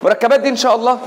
مركبات دي ان شاء الله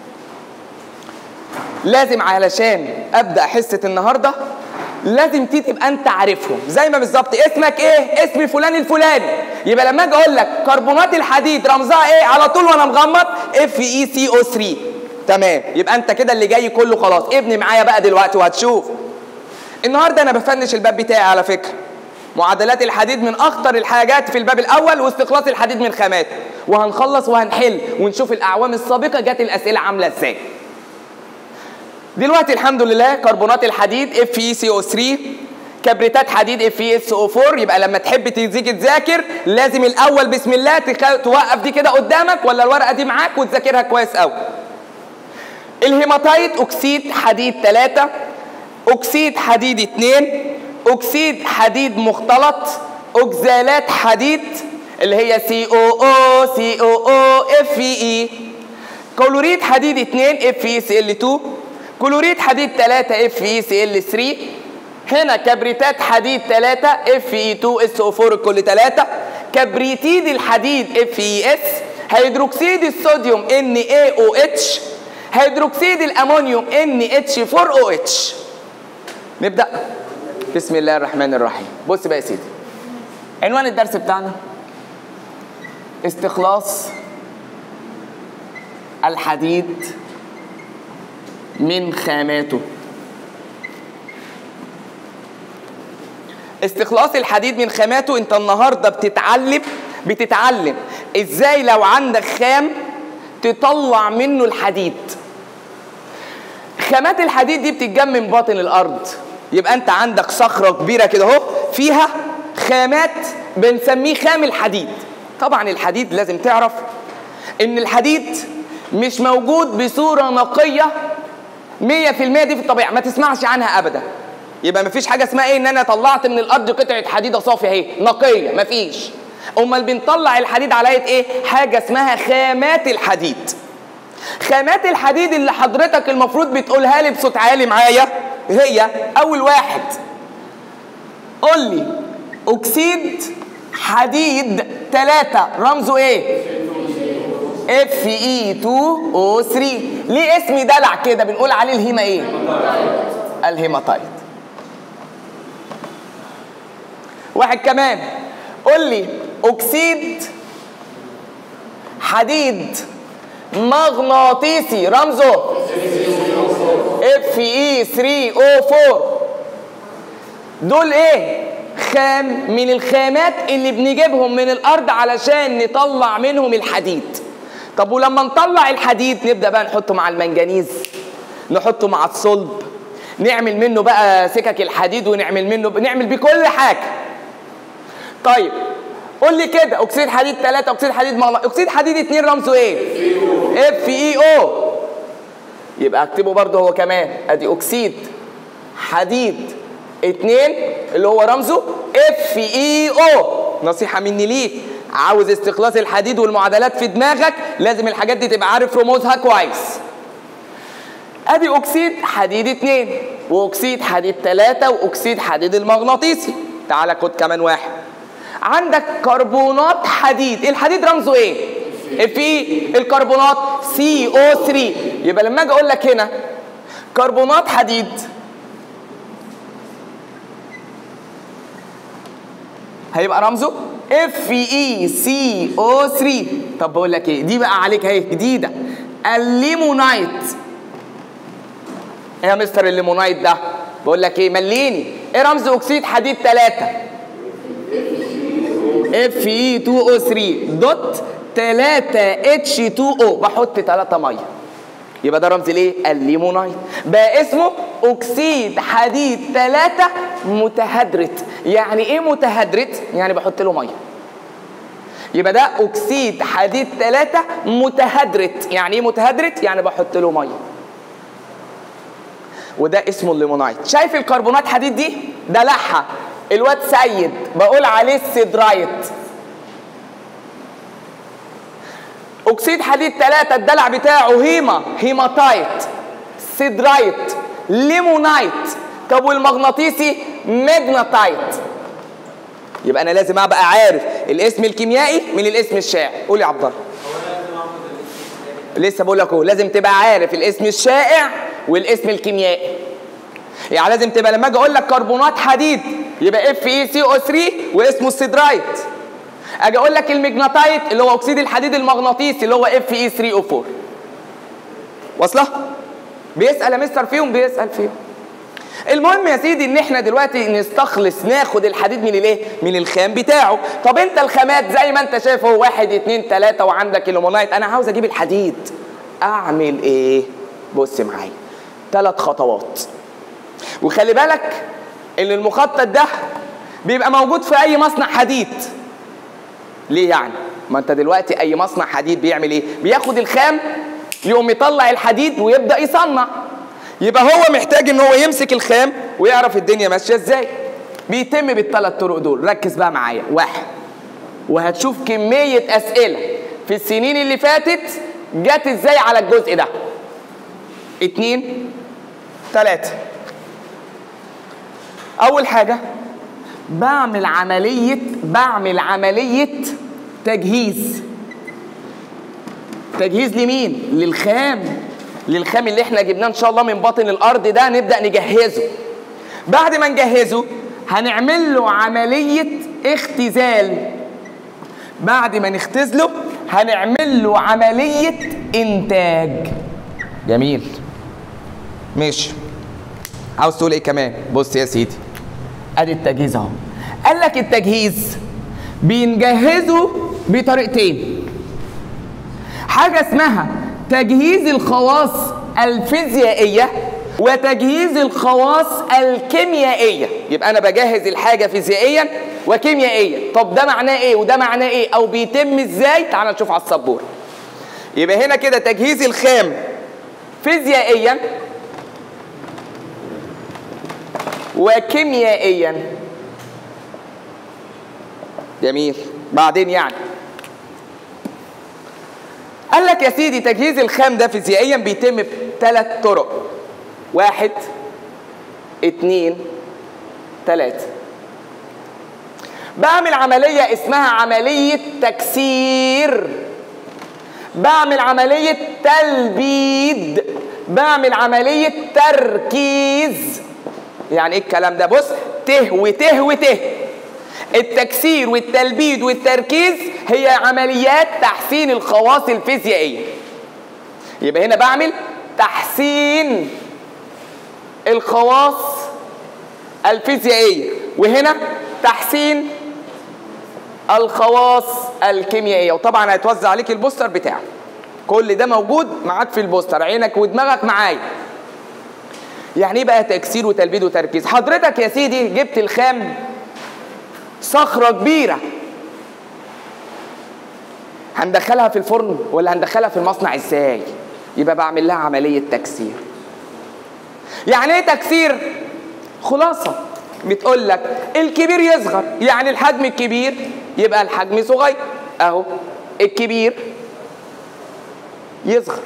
لازم علشان ابدا حصه النهارده لازم دي تبقى انت عارفهم زي ما بالظبط اسمك ايه اسمي فلان الفلاني يبقى لما اجي اقول لك كربونات الحديد رمزها ايه على طول وانا مغمض اف اي سي او 3 تمام يبقى انت كده اللي جاي كله خلاص ابني معايا بقى دلوقتي وهتشوف النهارده انا بفنش الباب بتاعي على فكره معادلات الحديد من اخطر الحاجات في الباب الاول واستخلاص الحديد من خاماته وهنخلص وهنحل ونشوف الاعوام السابقه جت الاسئله عامله ازاي دلوقتي الحمد لله كربونات الحديد اف اي سي او 3 كبريتات حديد اف اي اس او 4 يبقى لما تحب تيجي تذاكر لازم الاول بسم الله تخ... توقف دي كده قدامك ولا الورقه دي معاك وتذاكرها كويس قوي الهيماتايت اكسيد حديد 3 اكسيد حديد 2 اكسيد حديد مختلط اكزالات حديد اللي هي سي او او سي او او اف اي كلوريد حديد 2 اف اي سي ال 2 كلوريد حديد 3 اف اي سي ال 3 هنا كبريتات حديد 3 اف اي 2 اس او 4 كل 3 كبريتيد الحديد اف اي اس هيدروكسيد الصوديوم ان اي او اتش هيدروكسيد الامونيوم ان اتش 4 او اتش نبدا بسم الله الرحمن الرحيم بص بقى يا سيدي عنوان الدرس بتاعنا استخلاص الحديد من خاماته استخلاص الحديد من خاماته انت النهارده بتتعلم بتتعلم ازاي لو عندك خام تطلع منه الحديد خامات الحديد دي بتتجمع من باطن الارض يبقى انت عندك صخره كبيره كده اهو فيها خامات بنسميه خام الحديد طبعا الحديد لازم تعرف ان الحديد مش موجود بصوره نقيه 100% دي في الطبيعه ما تسمعش عنها ابدا يبقى مفيش حاجه اسمها ايه ان انا طلعت من الارض قطعه حديده صافيه اهي نقيه مفيش امال بنطلع الحديد على ايه حاجه اسمها خامات الحديد خامات الحديد اللي حضرتك المفروض بتقولها لي بصوت عالي معايا هي اول واحد قول لي اكسيد حديد 3 رمزه ايه اف اي 2 او 3 ليه اسم دلع كده بنقول عليه الهيما ايه الهيماتايت واحد كمان قول لي اكسيد حديد مغناطيسي رمزه اف اي 3 او 4 دول ايه خام من الخامات اللي بنجيبهم من الارض علشان نطلع منهم الحديد طب ولما نطلع الحديد نبدا بقى نحطه مع المنجنيز نحطه مع الصلب نعمل منه بقى سكك الحديد ونعمل منه نعمل بيه كل حاجه طيب قول لي كده اكسيد حديد 3 اكسيد حديد مغناطيسي اكسيد حديد 2 رمزه ايه اف اي او يبقى اكتبه برضه هو كمان ادي اكسيد حديد 2 اللي هو رمزه اف اي او نصيحه مني ليك عاوز استخلاص الحديد والمعادلات في دماغك لازم الحاجات دي تبقى عارف رموزها كويس ادي اكسيد حديد 2 واكسيد حديد 3 واكسيد حديد المغناطيسي تعالى خد كمان واحد عندك كربونات حديد الحديد رمزه ايه في الكربونات سي او 3 يبقى لما اجي اقول لك هنا كربونات حديد هيبقى رمزه اف اي سي او 3 طب بقول لك ايه دي بقى عليك اهي جديده الليمونايت ايه يا مستر الليمونايت ده بقول لك ايه مليني ايه رمز اكسيد حديد 3 اف اي 2 او 3 دوت 3 اتش 2 او بحط 3 ميه يبقى ده رمز الايه الليمونايت بقى اسمه اكسيد حديد 3 متهدرت يعني ايه متهدرت يعني بحط له ميه يبقى ده اكسيد حديد 3 متهدرت يعني ايه متهدرت يعني بحط له ميه وده اسمه الليمونايت شايف الكربونات حديد دي ده لحة الواد سيد بقول عليه السيدرايت اكسيد حديد 3 الدلع بتاعه هيما هيماتايت سيدرايت ليمونايت طب والمغناطيسي ماجناتايت يبقى انا لازم ابقى عارف الاسم الكيميائي من الاسم الشائع قول يا عبد الله لسه بقول لك اهو لازم تبقى عارف الاسم الشائع والاسم الكيميائي يعني لازم تبقى لما اجي اقول لك كربونات حديد يبقى اف اي سي او 3 واسمه السيدرايت اجي اقول لك المجناطايت اللي هو اكسيد الحديد المغناطيسي اللي هو اف اي 3 او 4 واصله بيسال يا مستر فيهم بيسال فيهم المهم يا سيدي ان احنا دلوقتي نستخلص ناخد الحديد من الايه؟ من الخام بتاعه، طب انت الخامات زي ما انت شايف هو واحد اتنين تلاته وعندك الليمونايت، انا عاوز اجيب الحديد. اعمل ايه؟ بص معايا. ثلاث خطوات. وخلي بالك ان المخطط ده بيبقى موجود في اي مصنع حديد. ليه يعني؟ ما انت دلوقتي اي مصنع حديد بيعمل ايه؟ بياخد الخام يقوم يطلع الحديد ويبدا يصنع. يبقى هو محتاج ان هو يمسك الخام ويعرف الدنيا ماشيه ازاي بيتم بالثلاث طرق دول ركز بقى معايا واحد وهتشوف كميه اسئله في السنين اللي فاتت جت ازاي على الجزء ده اتنين تلاتة اول حاجه بعمل عمليه بعمل عمليه تجهيز تجهيز لمين للخام للخام اللي احنا جبناه ان شاء الله من باطن الارض ده نبدا نجهزه بعد ما نجهزه هنعمل له عمليه اختزال بعد ما نختزله هنعمل له عمليه انتاج جميل ماشي عاوز تقول ايه كمان بص يا سيدي ادي التجهيز اهو قال لك التجهيز بنجهزه بطريقتين حاجه اسمها تجهيز الخواص الفيزيائية وتجهيز الخواص الكيميائية يبقى أنا بجهز الحاجة فيزيائيا وكيميائيا طب ده معناه إيه وده معناه إيه أو بيتم إزاي تعال نشوف على السبورة يبقى هنا كده تجهيز الخام فيزيائيا وكيميائيا جميل بعدين يعني قال لك يا سيدي تجهيز الخام ده فيزيائيا بيتم بثلاث طرق واحد اتنين تلاتة بعمل عملية اسمها عملية تكسير بعمل عملية تلبيد بعمل عملية تركيز يعني ايه الكلام ده بص ته وته وته التكسير والتلبيد والتركيز هي عمليات تحسين الخواص الفيزيائية يبقى هنا بعمل تحسين الخواص الفيزيائية وهنا تحسين الخواص الكيميائية وطبعا هيتوزع عليك البوستر بتاعه كل ده موجود معاك في البوستر عينك ودماغك معايا يعني ايه بقى تكسير وتلبيد وتركيز حضرتك يا سيدي جبت الخام صخرة كبيرة هندخلها في الفرن ولا هندخلها في المصنع ازاي يبقى بعمل لها عملية تكسير يعني ايه تكسير خلاصة بتقول لك الكبير يصغر يعني الحجم الكبير يبقى الحجم صغير اهو الكبير يصغر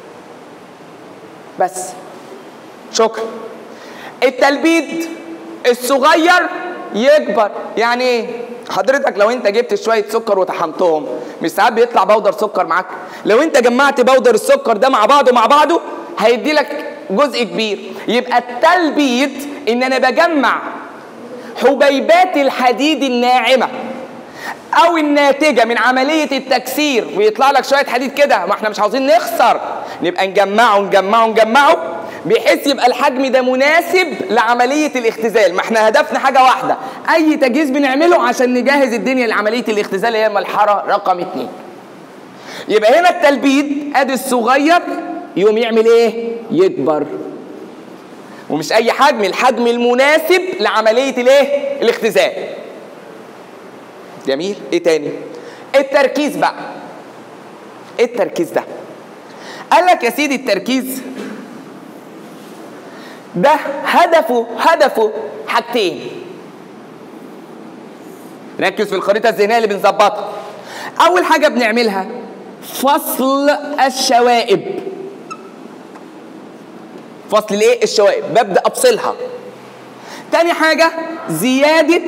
بس شكرا التلبيد الصغير يكبر يعني ايه حضرتك لو انت جبت شويه سكر وطحنتهم مش ساعات بيطلع بودر سكر معاك لو انت جمعت بودر السكر ده مع بعضه مع بعضه هيدي لك جزء كبير يبقى التلبيد ان انا بجمع حبيبات الحديد الناعمه او الناتجه من عمليه التكسير ويطلع لك شويه حديد كده ما احنا مش عاوزين نخسر نبقى نجمعه نجمعه نجمعه بحيث يبقى الحجم ده مناسب لعمليه الاختزال ما احنا هدفنا حاجه واحده اي تجهيز بنعمله عشان نجهز الدنيا لعمليه الاختزال اللي هي المرحله رقم اتنين يبقى هنا التلبيد ادي الصغير يقوم يعمل ايه يكبر ومش اي حجم الحجم المناسب لعمليه الايه الاختزال جميل ايه تاني التركيز بقى ايه التركيز ده قال لك يا سيدي التركيز ده هدفه هدفه حاجتين ركز في الخريطة الذهنية اللي بنظبطها أول حاجة بنعملها فصل الشوائب فصل الايه الشوائب ببدأ أفصلها تاني حاجة زيادة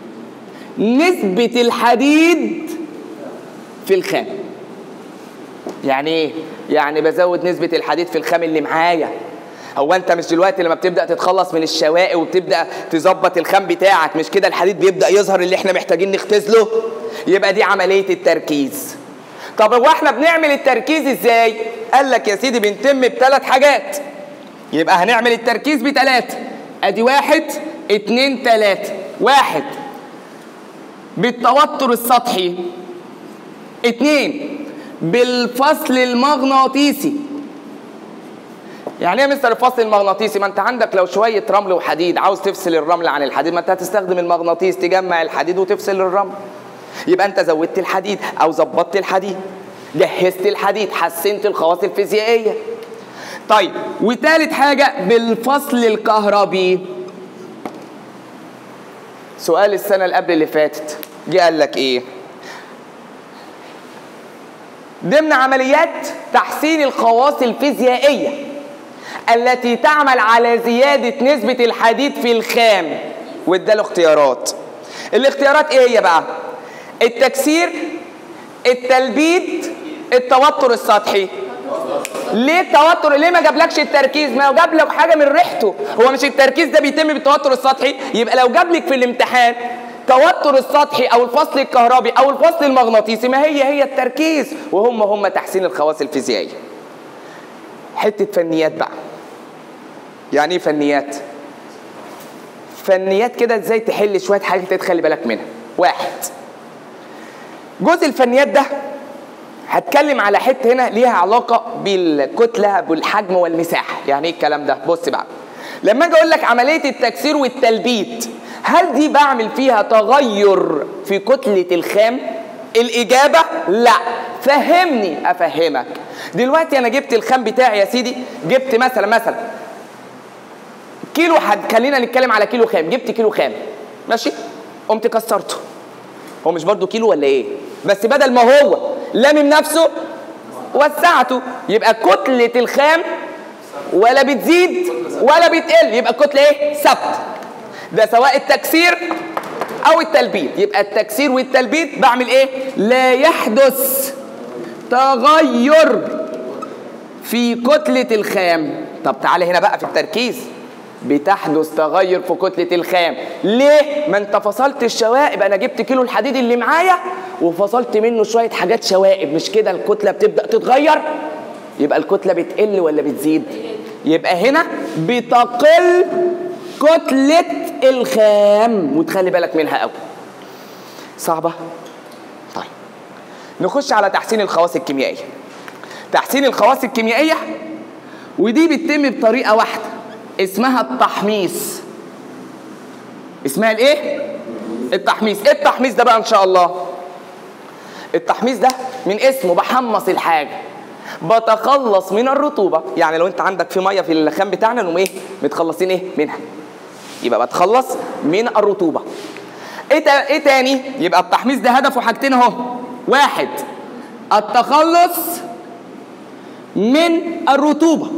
نسبة الحديد في الخام يعني ايه يعني بزود نسبه الحديد في الخام اللي معايا هو انت مش دلوقتي لما بتبدا تتخلص من الشوائب وبتبدا تظبط الخام بتاعك مش كده الحديد بيبدا يظهر اللي احنا محتاجين نختزله يبقى دي عمليه التركيز طب هو احنا بنعمل التركيز ازاي قال لك يا سيدي بنتم بثلاث حاجات يبقى هنعمل التركيز بثلاثه ادي واحد اتنين تلاته واحد بالتوتر السطحي اتنين بالفصل المغناطيسي يعني ايه يا مستر الفصل المغناطيسي ما انت عندك لو شويه رمل وحديد عاوز تفصل الرمل عن الحديد ما انت هتستخدم المغناطيس تجمع الحديد وتفصل الرمل يبقى انت زودت الحديد او ظبطت الحديد جهزت الحديد حسنت الخواص الفيزيائيه طيب وتالت حاجه بالفصل الكهربي سؤال السنه اللي قبل اللي فاتت جه قال لك ايه ضمن عمليات تحسين الخواص الفيزيائيه التي تعمل على زياده نسبه الحديد في الخام واداله اختيارات الاختيارات ايه هي بقى التكسير التلبيد التوتر السطحي ليه التوتر ليه ما جابلكش التركيز ما هو جاب لك حاجه من ريحته هو مش التركيز ده بيتم بالتوتر السطحي يبقى لو جاب لك في الامتحان توتر السطحي او الفصل الكهربي او الفصل المغناطيسي ما هي هي التركيز وهم هم تحسين الخواص الفيزيائيه حته فنيات بقى يعني ايه فنيات فنيات كده ازاي تحل شويه حاجات تخلي بالك منها واحد جزء الفنيات ده هتكلم على حته هنا ليها علاقه بالكتله بالحجم والمساحه يعني ايه الكلام ده بص بقى لما اجي اقول لك عمليه التكسير والتلبيد هل دي بعمل فيها تغير في كتله الخام الاجابه لا فهمني افهمك دلوقتي انا جبت الخام بتاعي يا سيدي جبت مثلا مثلا كيلو حد خلينا نتكلم على كيلو خام جبت كيلو خام ماشي قمت كسرته هو مش برضو كيلو ولا ايه بس بدل ما هو لامم نفسه وسعته يبقى كتلة الخام ولا بتزيد ولا بتقل يبقى الكتلة ايه ثابتة ده سواء التكسير او التلبيد يبقى التكسير والتلبيد بعمل ايه لا يحدث تغير في كتلة الخام طب تعالى هنا بقى في التركيز بتحدث تغير في كتلة الخام ليه؟ ما انت فصلت الشوائب انا جبت كيلو الحديد اللي معايا وفصلت منه شوية حاجات شوائب مش كده الكتلة بتبدأ تتغير يبقى الكتلة بتقل ولا بتزيد يبقى هنا بتقل كتلة الخام وتخلي بالك منها قوي صعبة طيب نخش على تحسين الخواص الكيميائية تحسين الخواص الكيميائية ودي بتتم بطريقة واحدة اسمها التحميص اسمها الايه التحميص ايه التحميص ده بقى ان شاء الله التحميص ده من اسمه بحمص الحاجه بتخلص من الرطوبه يعني لو انت عندك في ميه في اللخام بتاعنا نقوم ايه متخلصين ايه منها يبقى بتخلص من الرطوبه ايه تا... ايه تاني يبقى التحميص ده هدفه حاجتين اهو واحد التخلص من الرطوبه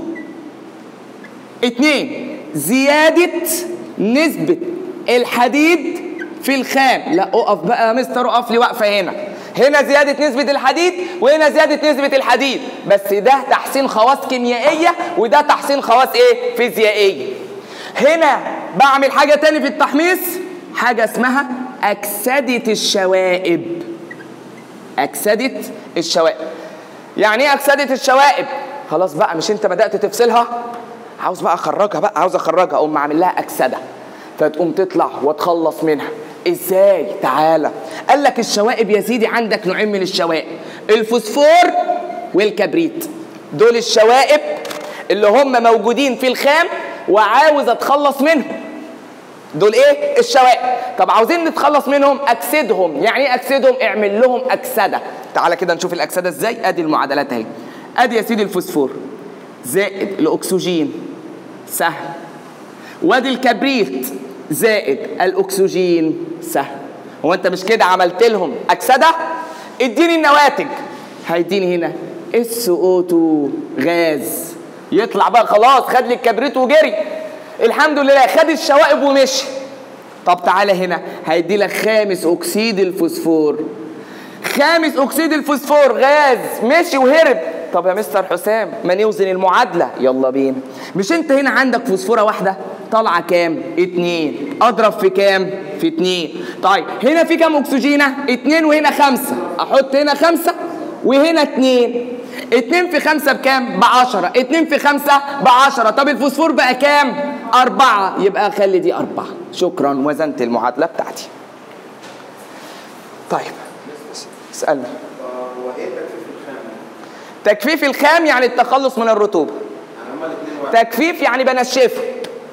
اتنين زيادة نسبة الحديد في الخام لا اقف بقى يا مستر اقف لي واقفة هنا هنا زيادة نسبة الحديد وهنا زيادة نسبة الحديد بس ده تحسين خواص كيميائية وده تحسين خواص ايه فيزيائية هنا بعمل حاجة تاني في التحميص حاجة اسمها أكسدة الشوائب أكسدة الشوائب يعني ايه أكسدة الشوائب خلاص بقى مش انت بدأت تفصلها عاوز بقى اخرجها بقى عاوز اخرجها اقوم عامل لها اكسده فتقوم تطلع واتخلص منها ازاي تعالى قال لك الشوائب يا سيدي عندك نوعين من الشوائب الفوسفور والكبريت دول الشوائب اللي هم موجودين في الخام وعاوز اتخلص منهم دول ايه الشوائب طب عاوزين نتخلص منهم اكسدهم يعني ايه اكسدهم اعمل لهم اكسده تعالى كده نشوف الاكسده ازاي ادي المعادلات اهي ادي يا سيدي الفوسفور زائد الاكسجين سهم وادي الكبريت زائد الاكسجين سهم هو انت مش كده عملت لهم اكسده اديني النواتج هيديني هنا اس او 2 غاز يطلع بقى خلاص خد لي الكبريت وجري الحمد لله خد الشوائب ومشي طب تعالى هنا هيدي لك خامس اكسيد الفوسفور خامس اكسيد الفوسفور غاز مشي وهرب طب يا مستر حسام ما نوزن المعادله يلا بينا مش انت هنا عندك فوسفوره واحده طالعه كام اتنين اضرب في كام في اتنين طيب هنا في كام اكسجينه اتنين وهنا خمسه احط هنا خمسه وهنا اتنين اتنين في خمسة بكام؟ بعشرة اتنين في خمسة بعشرة طب الفوسفور بقى كام؟ أربعة يبقى خلي دي أربعة شكرا وزنت المعادلة بتاعتي طيب اسألني هو ايه تكثيف الخام؟ تجفيف الخام يعني التخلص من الرطوبة يعني هما الاثنين واحد تجفيف يعني بنشفه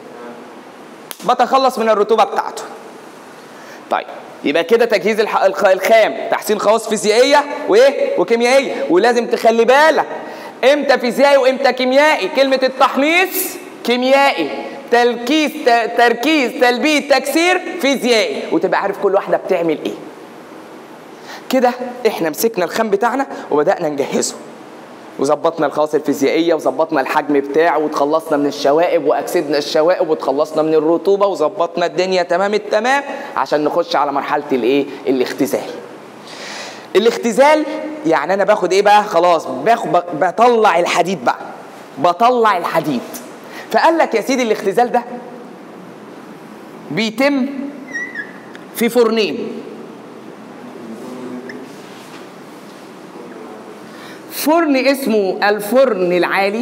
بتخلص من الرطوبة بتاعته طيب يبقى كده تجهيز الح... الخ... الخام تحسين خواص فيزيائية وايه وكيميائية ولازم تخلي بالك امتى فيزيائي وامتى كيميائي كلمة التحميص كيميائي تركيز ت... تركيز تلبية تكسير فيزيائي وتبقى عارف كل واحدة بتعمل ايه كده احنا مسكنا الخام بتاعنا وبدأنا نجهزه وظبطنا الخواص الفيزيائيه وظبطنا الحجم بتاعه وتخلصنا من الشوائب واكسدنا الشوائب وتخلصنا من الرطوبه وظبطنا الدنيا تمام التمام عشان نخش على مرحله الايه الاختزال الاختزال يعني انا باخد ايه بقى خلاص باخد بطلع الحديد بقى بطلع الحديد فقال لك يا سيدي الاختزال ده بيتم في فرنين فرن اسمه الفرن العالي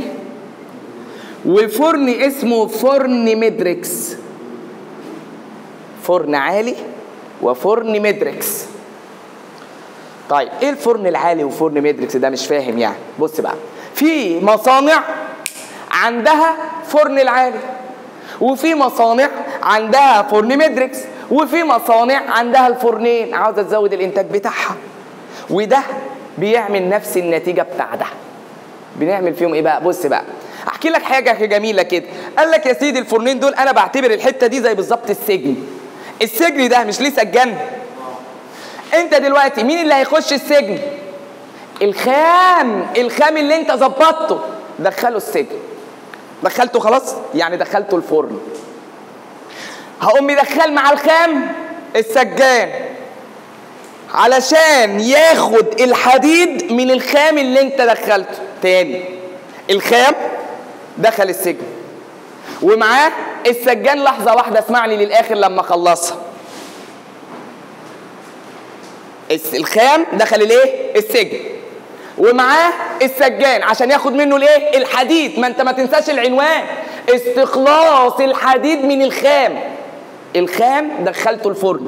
وفرن اسمه فرن ميدريكس فرن عالي وفرن ميدريكس طيب ايه الفرن العالي وفرن ميدريكس ده مش فاهم يعني بص بقى في مصانع عندها فرن العالي وفي مصانع عندها فرن ميدريكس وفي مصانع عندها الفرنين عاوزه تزود الانتاج بتاعها وده بيعمل نفس النتيجه بتاع ده بنعمل فيهم ايه بقى بص بقى احكي لك حاجه جميله كده قال لك يا سيدي الفرنين دول انا بعتبر الحته دي زي بالظبط السجن السجن ده مش ليه سجان انت دلوقتي مين اللي هيخش السجن الخام الخام اللي انت ظبطته دخله السجن دخلته خلاص يعني دخلته الفرن هقوم مدخل مع الخام السجان علشان ياخد الحديد من الخام اللي انت دخلته تاني الخام دخل السجن ومعاه السجان لحظه واحده اسمعني للاخر لما اخلصها الس- الخام دخل الايه السجن ومعاه السجان عشان ياخد منه الايه الحديد ما انت ما تنساش العنوان استخلاص الحديد من الخام الخام دخلته الفرن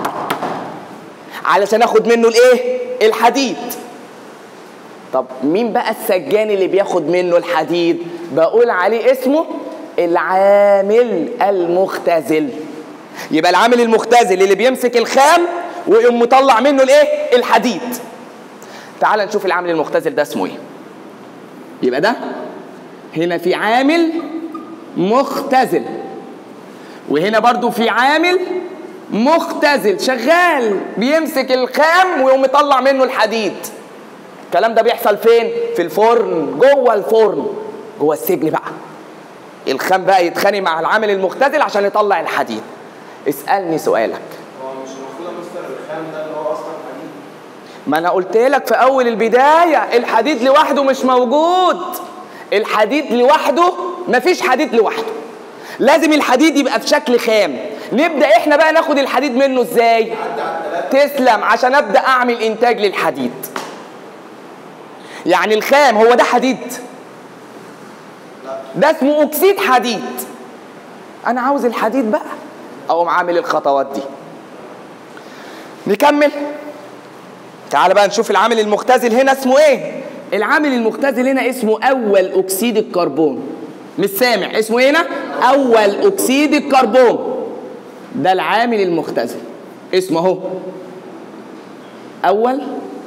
علشان اخد منه الايه الحديد طب مين بقى السجان اللي بياخد منه الحديد بقول عليه اسمه العامل المختزل يبقى العامل المختزل اللي بيمسك الخام ويقوم مطلع منه الايه الحديد تعال نشوف العامل المختزل ده اسمه ايه يبقى ده هنا في عامل مختزل وهنا برضو في عامل مختزل شغال بيمسك الخام ويقوم يطلع منه الحديد الكلام ده بيحصل فين في الفرن جوه الفرن جوه السجن بقى الخام بقى يتخانق مع العامل المختزل عشان يطلع الحديد اسالني سؤالك هو مش المفروض يا مستر الخام ده اللي هو اصلا حديد ما انا قلت لك في اول البدايه الحديد لوحده مش موجود الحديد لوحده مفيش حديد لوحده لازم الحديد يبقى في شكل خام نبدا احنا بقى ناخد الحديد منه ازاي تسلم عشان ابدا اعمل انتاج للحديد يعني الخام هو ده حديد ده اسمه اكسيد حديد انا عاوز الحديد بقى اقوم عامل الخطوات دي نكمل تعال بقى نشوف العامل المختزل هنا اسمه ايه العامل المختزل هنا اسمه اول اكسيد الكربون مش سامع اسمه ايه هنا اول اكسيد الكربون ده العامل المختزل اسمه اهو اول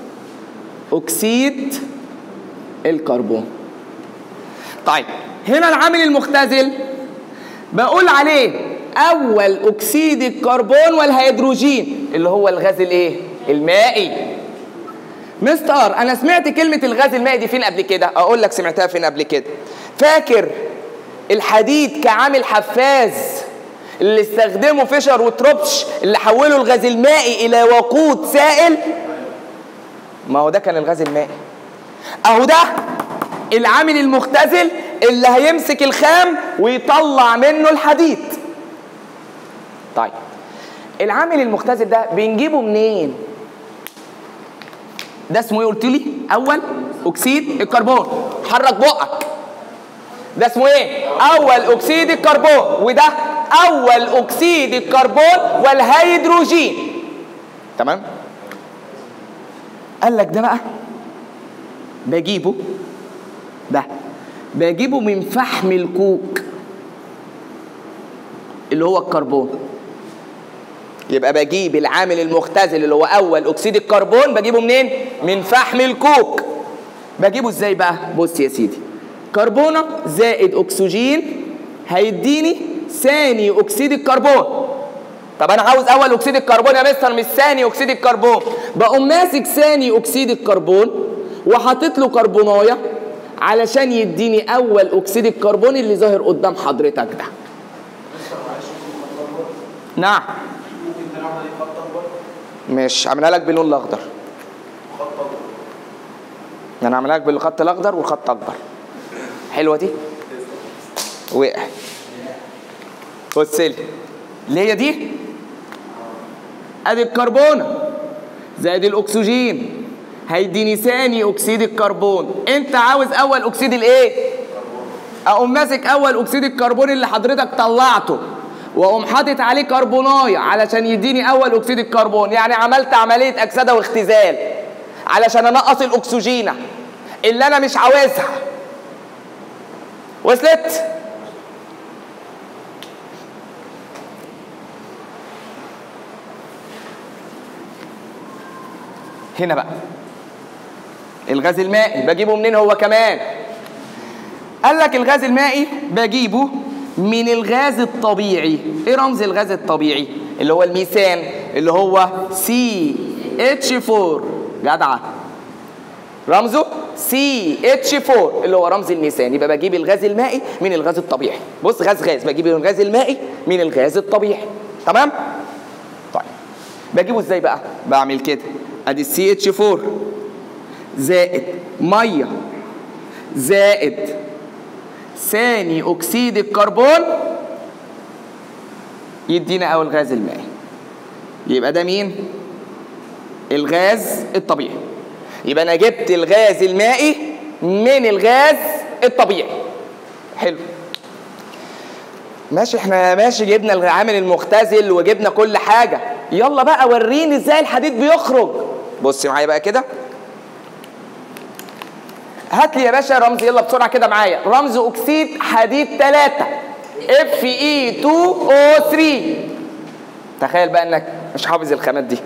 اكسيد الكربون طيب هنا العامل المختزل بقول عليه اول اكسيد الكربون والهيدروجين اللي هو الغاز الايه المائي مستر انا سمعت كلمه الغاز المائي دي فين قبل كده اقول لك سمعتها فين قبل كده فاكر الحديد كعامل حفاز اللي استخدمه فيشر وتروبش اللي حولوا الغاز المائي الى وقود سائل ما هو ده كان الغاز المائي اهو ده العامل المختزل اللي هيمسك الخام ويطلع منه الحديد طيب العامل المختزل ده بنجيبه منين ده اسمه ايه قلت لي اول اكسيد الكربون حرك بقك ده اسمه ايه اول اكسيد الكربون وده اول اكسيد الكربون والهيدروجين تمام قال لك ده بقى بجيبه ده بجيبه من فحم الكوك اللي هو الكربون يبقى بجيب العامل المختزل اللي هو اول اكسيد الكربون بجيبه منين من فحم الكوك بجيبه ازاي بقى بص يا سيدي كربونه زائد اكسجين هيديني ثاني اكسيد الكربون طب انا عاوز اول اكسيد الكربون يا مستر مش ثاني اكسيد الكربون بقوم ماسك ثاني اكسيد الكربون وحاطط له كربونايه علشان يديني اول اكسيد الكربون اللي ظاهر قدام حضرتك ده مستر معلش ممكن خط اكبر نعم ممكن تلعبها دي خط اكبر مش عاملها لك باللون الاخضر خط اكبر انا عاملها لك بالخط الاخضر والخط اكبر حلوه دي وقع بص لي اللي هي دي ادي الكربونه زائد الاكسجين هيديني ثاني اكسيد الكربون انت عاوز اول اكسيد الايه اقوم ماسك اول اكسيد الكربون اللي حضرتك طلعته واقوم حاطط عليه كربونايه علشان يديني اول اكسيد الكربون يعني عملت عمليه اكسده واختزال علشان انقص الاكسجينه اللي انا مش عاوزها وصلت هنا بقى الغاز المائي بجيبه منين هو كمان قال لك الغاز المائي بجيبه من الغاز الطبيعي ايه رمز الغاز الطبيعي اللي هو الميثان اللي هو سي اتش 4 جدعه رمزه سي اتش 4 اللي هو رمز الميثان يبقى بجيب الغاز المائي من الغاز الطبيعي بص غاز غاز بجيب الغاز المائي من الغاز الطبيعي تمام طيب بجيبه ازاي بقى بعمل كده ادي السي اتش 4 زائد ميه زائد ثاني اكسيد الكربون يدينا اول غاز المائي يبقى ده مين الغاز الطبيعي يبقى انا جبت الغاز المائي من الغاز الطبيعي حلو ماشي احنا ماشي جبنا العامل المختزل وجبنا كل حاجه يلا بقى وريني ازاي الحديد بيخرج بص معايا بقى كده هات لي يا باشا رمز يلا بسرعه كده معايا رمز اكسيد حديد 3 اف اي 2 او 3 تخيل بقى انك مش حافظ الخامات دي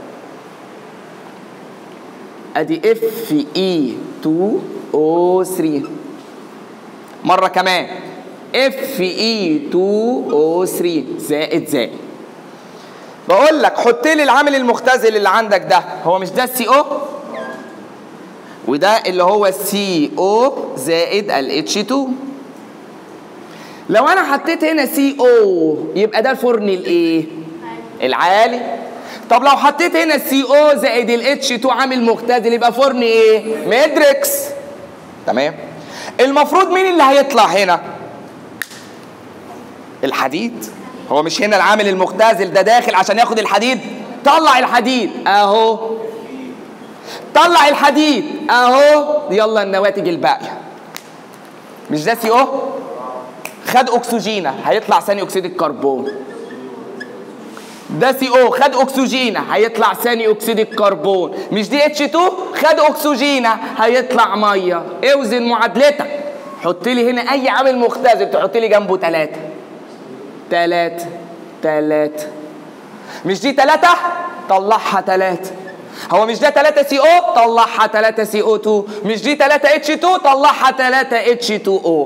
ادي اف اي 2 او 3 مره كمان اف اي 2 او 3 زائد زائد بقول لك حط لي العامل المختزل اللي عندك ده هو مش ده السي او وده اللي هو السي او زائد الاتش 2 لو انا حطيت هنا سي او يبقى ده الفرن الايه العالي طب لو حطيت هنا السي او زائد الاتش 2 عامل مختزل يبقى فرن ايه ميدريكس تمام المفروض مين اللي هيطلع هنا الحديد هو مش هنا العامل المختزل ده داخل عشان ياخد الحديد طلع الحديد اهو طلع الحديد اهو يلا النواتج الباقيه مش ده سي او خد اكسجينه هيطلع ثاني اكسيد الكربون ده سي او خد اكسجينه هيطلع ثاني اكسيد الكربون مش دي اتش 2 خد اكسجينه هيطلع ميه اوزن معادلتك حط لي هنا اي عامل مختزل تحط لي جنبه ثلاثه ثلاثه ثلاثه مش دي ثلاثه طلعها ثلاثه هو مش ده 3 سي او طلعها 3 سي او 2 مش دي 3 اتش 2 طلعها 3 اتش 2 او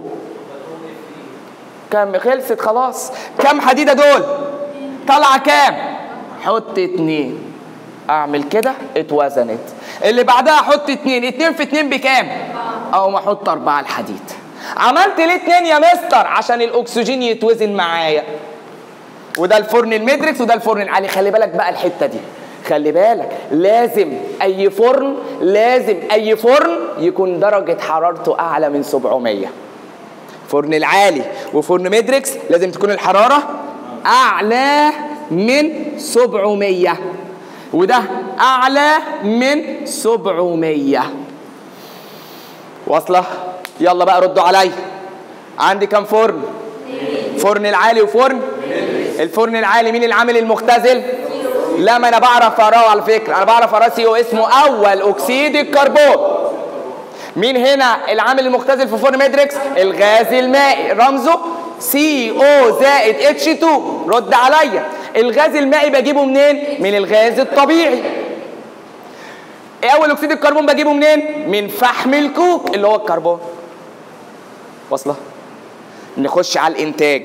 كم خلصت خلاص كم حديده دول طلع كام حط اتنين اعمل كده اتوزنت اللي بعدها احط اتنين اتنين في اتنين بكام او ما احط اربعة الحديد عملت ليه اتنين يا مستر عشان الاكسجين يتوزن معايا وده الفرن الميدريكس وده الفرن العالي خلي بالك بقى الحته دي خلي بالك لازم اي فرن لازم اي فرن يكون درجة حرارته أعلى من 700 فرن العالي وفرن ميدريكس لازم تكون الحرارة أعلى من 700 وده أعلى من 700 واصلة يلا بقى ردوا عليا عندي كام فرن فرن العالي وفرن الفرن العالي مين العامل المختزل لا ما انا بعرف اقراه على فكره انا بعرف اقراه سي او اسمه اول اكسيد الكربون مين هنا العامل المختزل في فرن ميدريكس الغاز المائي رمزه سي او زائد اتش 2 رد عليا الغاز المائي بجيبه منين من الغاز الطبيعي ايه اول اكسيد الكربون بجيبه منين من فحم الكوك اللي هو الكربون واصله نخش على الانتاج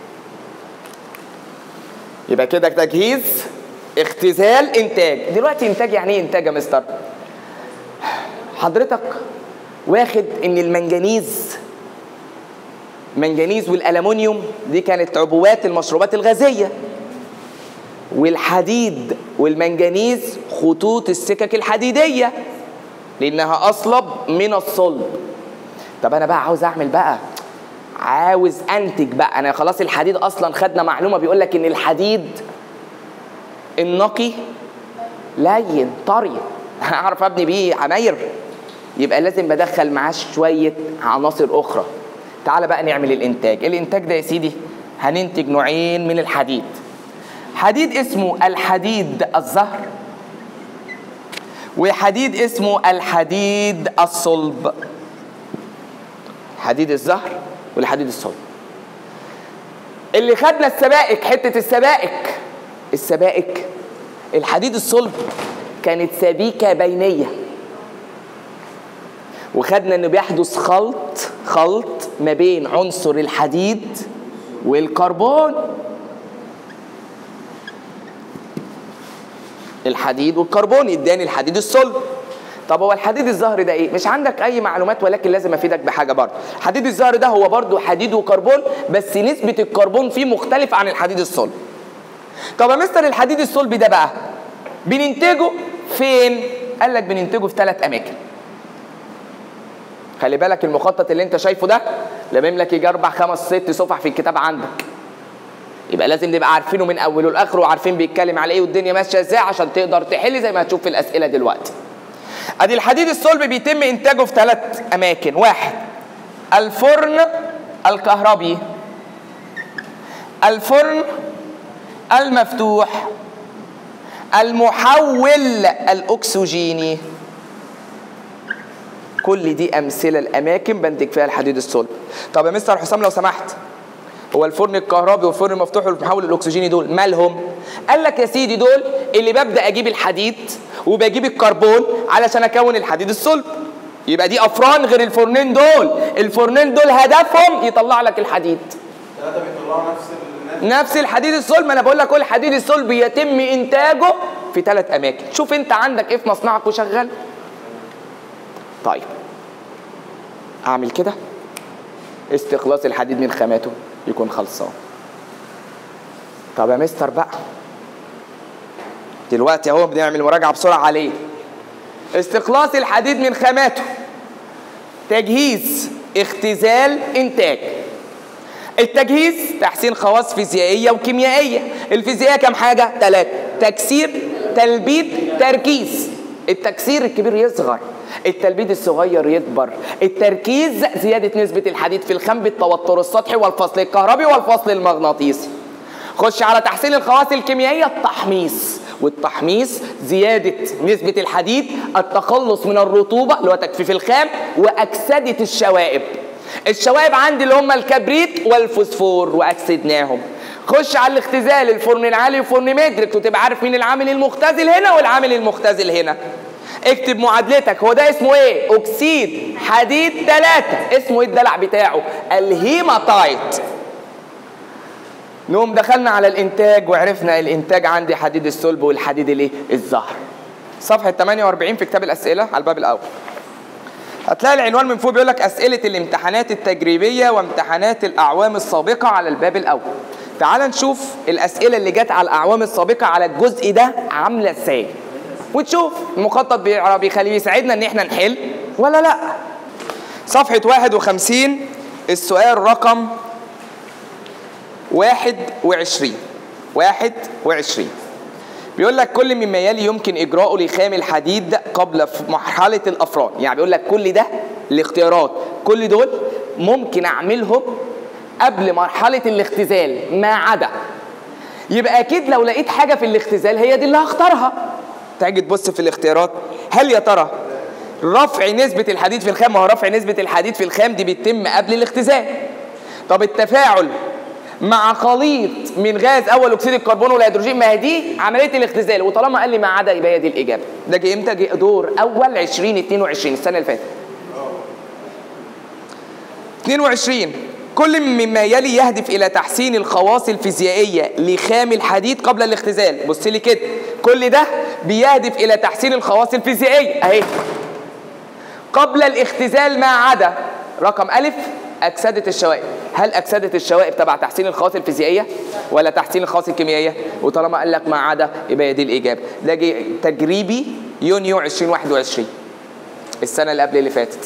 يبقى كده تجهيز اختزال انتاج دلوقتي انتاج يعني ايه انتاج يا مستر حضرتك واخد ان المنجنيز منجنيز والالومنيوم دي كانت عبوات المشروبات الغازيه والحديد والمنجنيز خطوط السكك الحديديه لانها اصلب من الصلب طب انا بقى عاوز اعمل بقى عاوز انتج بقى انا خلاص الحديد اصلا خدنا معلومه بيقول لك ان الحديد النقي لين طري هعرف ابني بيه عماير يبقى لازم بدخل معاه شويه عناصر اخرى تعال بقى نعمل الانتاج الانتاج ده يا سيدي هننتج نوعين من الحديد حديد اسمه الحديد الزهر وحديد اسمه الحديد الصلب حديد الزهر والحديد الصلب اللي خدنا السبائك حته السبائك السبائك الحديد الصلب كانت سبيكه بينيه وخدنا انه بيحدث خلط خلط ما بين عنصر الحديد والكربون الحديد والكربون يداني الحديد الصلب طب هو الحديد الزهري ده ايه؟ مش عندك اي معلومات ولكن لازم افيدك بحاجه برضه. الحديد الزهري ده هو برضه حديد وكربون بس نسبه الكربون فيه مختلفه عن الحديد الصلب. طب يا مستر الحديد الصلبي ده بقى بننتجه فين؟ قال لك بننتجه في ثلاث اماكن. خلي بالك المخطط اللي انت شايفه ده لمم لك يجي اربع خمس ست صفح في الكتاب عندك. يبقى لازم نبقى عارفينه من اوله لاخره وعارفين بيتكلم على ايه والدنيا ماشيه ازاي عشان تقدر تحل زي ما هتشوف في الاسئله دلوقتي. ادي الحديد الصلب بيتم انتاجه في ثلاث اماكن واحد الفرن الكهربي الفرن المفتوح المحول الاكسجيني كل دي امثله الاماكن بنتج فيها الحديد الصلب طب يا مستر حسام لو سمحت هو الفرن الكهربي والفرن المفتوح والمحول الاكسجيني دول مالهم قال لك يا سيدي دول اللي ببدا اجيب الحديد وبجيب الكربون علشان اكون الحديد الصلب يبقى دي افران غير الفرنين دول الفرنين دول هدفهم يطلع لك الحديد ثلاثة بيطلعوا نفس الناتج نفس الحديد الصلب ما انا بقول لك هو الحديد الصلب يتم انتاجه في ثلاث اماكن شوف انت عندك ايه في مصنعك وشغال طيب اعمل كده استخلاص الحديد من خاماته يكون خلصان طب يا مستر بقى دلوقتي اهو بنعمل مراجعه بسرعه عليه استخلاص الحديد من خاماته تجهيز اختزال انتاج التجهيز تحسين خواص فيزيائيه وكيميائيه الفيزيائيه كام حاجه ثلاثه تكسير تلبيد تركيز التكسير الكبير يصغر التلبيد الصغير يكبر التركيز زيادة نسبة الحديد في الخام بالتوتر السطحي والفصل الكهربي والفصل المغناطيسي خش على تحسين الخواص الكيميائية التحميص والتحميص زيادة نسبة الحديد التخلص من الرطوبة اللي هو تجفيف الخام وأكسدة الشوائب الشوائب عندي اللي هم الكبريت والفوسفور وأكسدناهم خش على الاختزال الفرن العالي وفرن مدرك وتبقى عارف مين العامل المختزل هنا والعامل المختزل هنا اكتب معادلتك هو ده اسمه ايه اكسيد حديد ثلاثة اسمه ايه الدلع بتاعه الهيماتايت نقوم دخلنا على الانتاج وعرفنا الانتاج عندي حديد الصلب والحديد الايه الزهر صفحة 48 في كتاب الأسئلة على الباب الأول هتلاقي العنوان من فوق بيقول لك أسئلة الامتحانات التجريبية وامتحانات الأعوام السابقة على الباب الأول تعال نشوف الأسئلة اللي جت على الأعوام السابقة على الجزء ده عاملة ازاي وتشوف المخطط بيعرف- بيخليه يساعدنا ان احنا نحل ولا لا صفحة 51 السؤال رقم 21 21 بيقول لك كل مما يلي يمكن اجراؤه لخام الحديد قبل ف- مرحله الافران يعني بيقول لك كل ده الاختيارات كل دول ممكن اعملهم قبل مرحله الاختزال ما عدا يبقى اكيد لو لقيت حاجه في الاختزال هي دي اللي هختارها تيجي تبص في الاختيارات هل يا ترى رفع نسبة الحديد في الخام ما هو رفع نسبة الحديد في الخام دي بيتم قبل الاختزال طب التفاعل مع خليط من غاز اول اكسيد الكربون والهيدروجين ما هي دي عمليه الاختزال وطالما قال لي ما عدا يبقى هي دي الاجابه ده جه امتى جه دور اول 2022 السنه اللي فاتت 22 كل مما يلي يهدف الى تحسين الخواص الفيزيائيه لخام الحديد قبل الاختزال بص لي كده كل ده بيهدف الى تحسين الخواص الفيزيائيه اهي قبل الاختزال ما عدا رقم ألف أكسدة الشوائب هل أكسدة الشوائب تبع تحسين الخواص الفيزيائية ولا تحسين الخواص الكيميائية وطالما قال لك ما عدا يبقى هي دي الإجابة ده جه تجريبي يونيو 2021 السنة اللي قبل اللي فاتت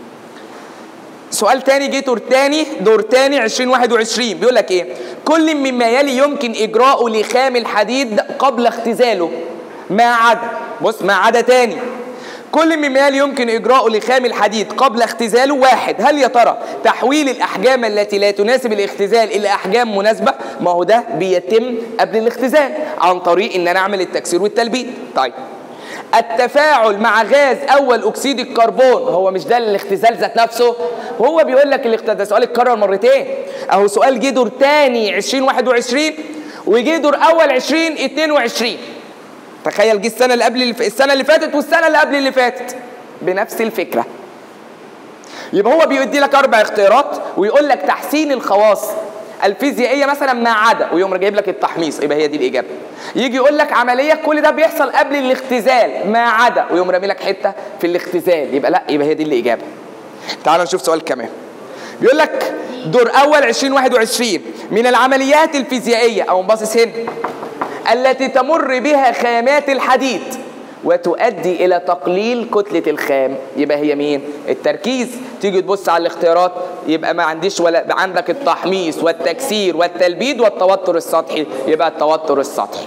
سؤال تاني جه دور تاني دور تاني 2021 بيقول لك ايه كل مما يلي يمكن اجراؤه لخام الحديد قبل اختزاله ما عدا بص ما عدا تاني كل مما يلي يمكن اجراؤه لخام الحديد قبل اختزاله واحد هل يا ترى تحويل الاحجام التي لا تناسب الاختزال الى احجام مناسبه ما هو ده بيتم قبل الاختزال عن طريق ان انا اعمل التكسير والتلبيد طيب التفاعل مع غاز اول اكسيد الكربون هو مش ده الاختزال ذات نفسه هو بيقول لك الاختزال ده سؤال اتكرر مرتين اهو سؤال جه دور تاني 2021 وجه دور اول 2022 تخيل جه السنه اللي قبل الف... السنه اللي فاتت والسنه اللي قبل اللي فاتت بنفس الفكره يبقى هو بيدي لك اربع اختيارات ويقول لك تحسين الخواص الفيزيائيه مثلا ما عدا ويقوم جايب لك التحميص يبقى هي دي الاجابه يجي يقول لك عمليه كل ده بيحصل قبل الاختزال ما عدا ويقوم رامي لك حته في الاختزال يبقى لا يبقى هي دي الاجابه تعال نشوف سؤال كمان بيقول لك دور اول 2021 من العمليات الفيزيائيه او باصص هنا التي تمر بها خامات الحديد وتؤدي الى تقليل كتله الخام يبقى هي مين التركيز تيجي تبص على الاختيارات يبقى ما عنديش ولا عندك التحميص والتكسير والتلبيد والتوتر السطحي يبقى التوتر السطحي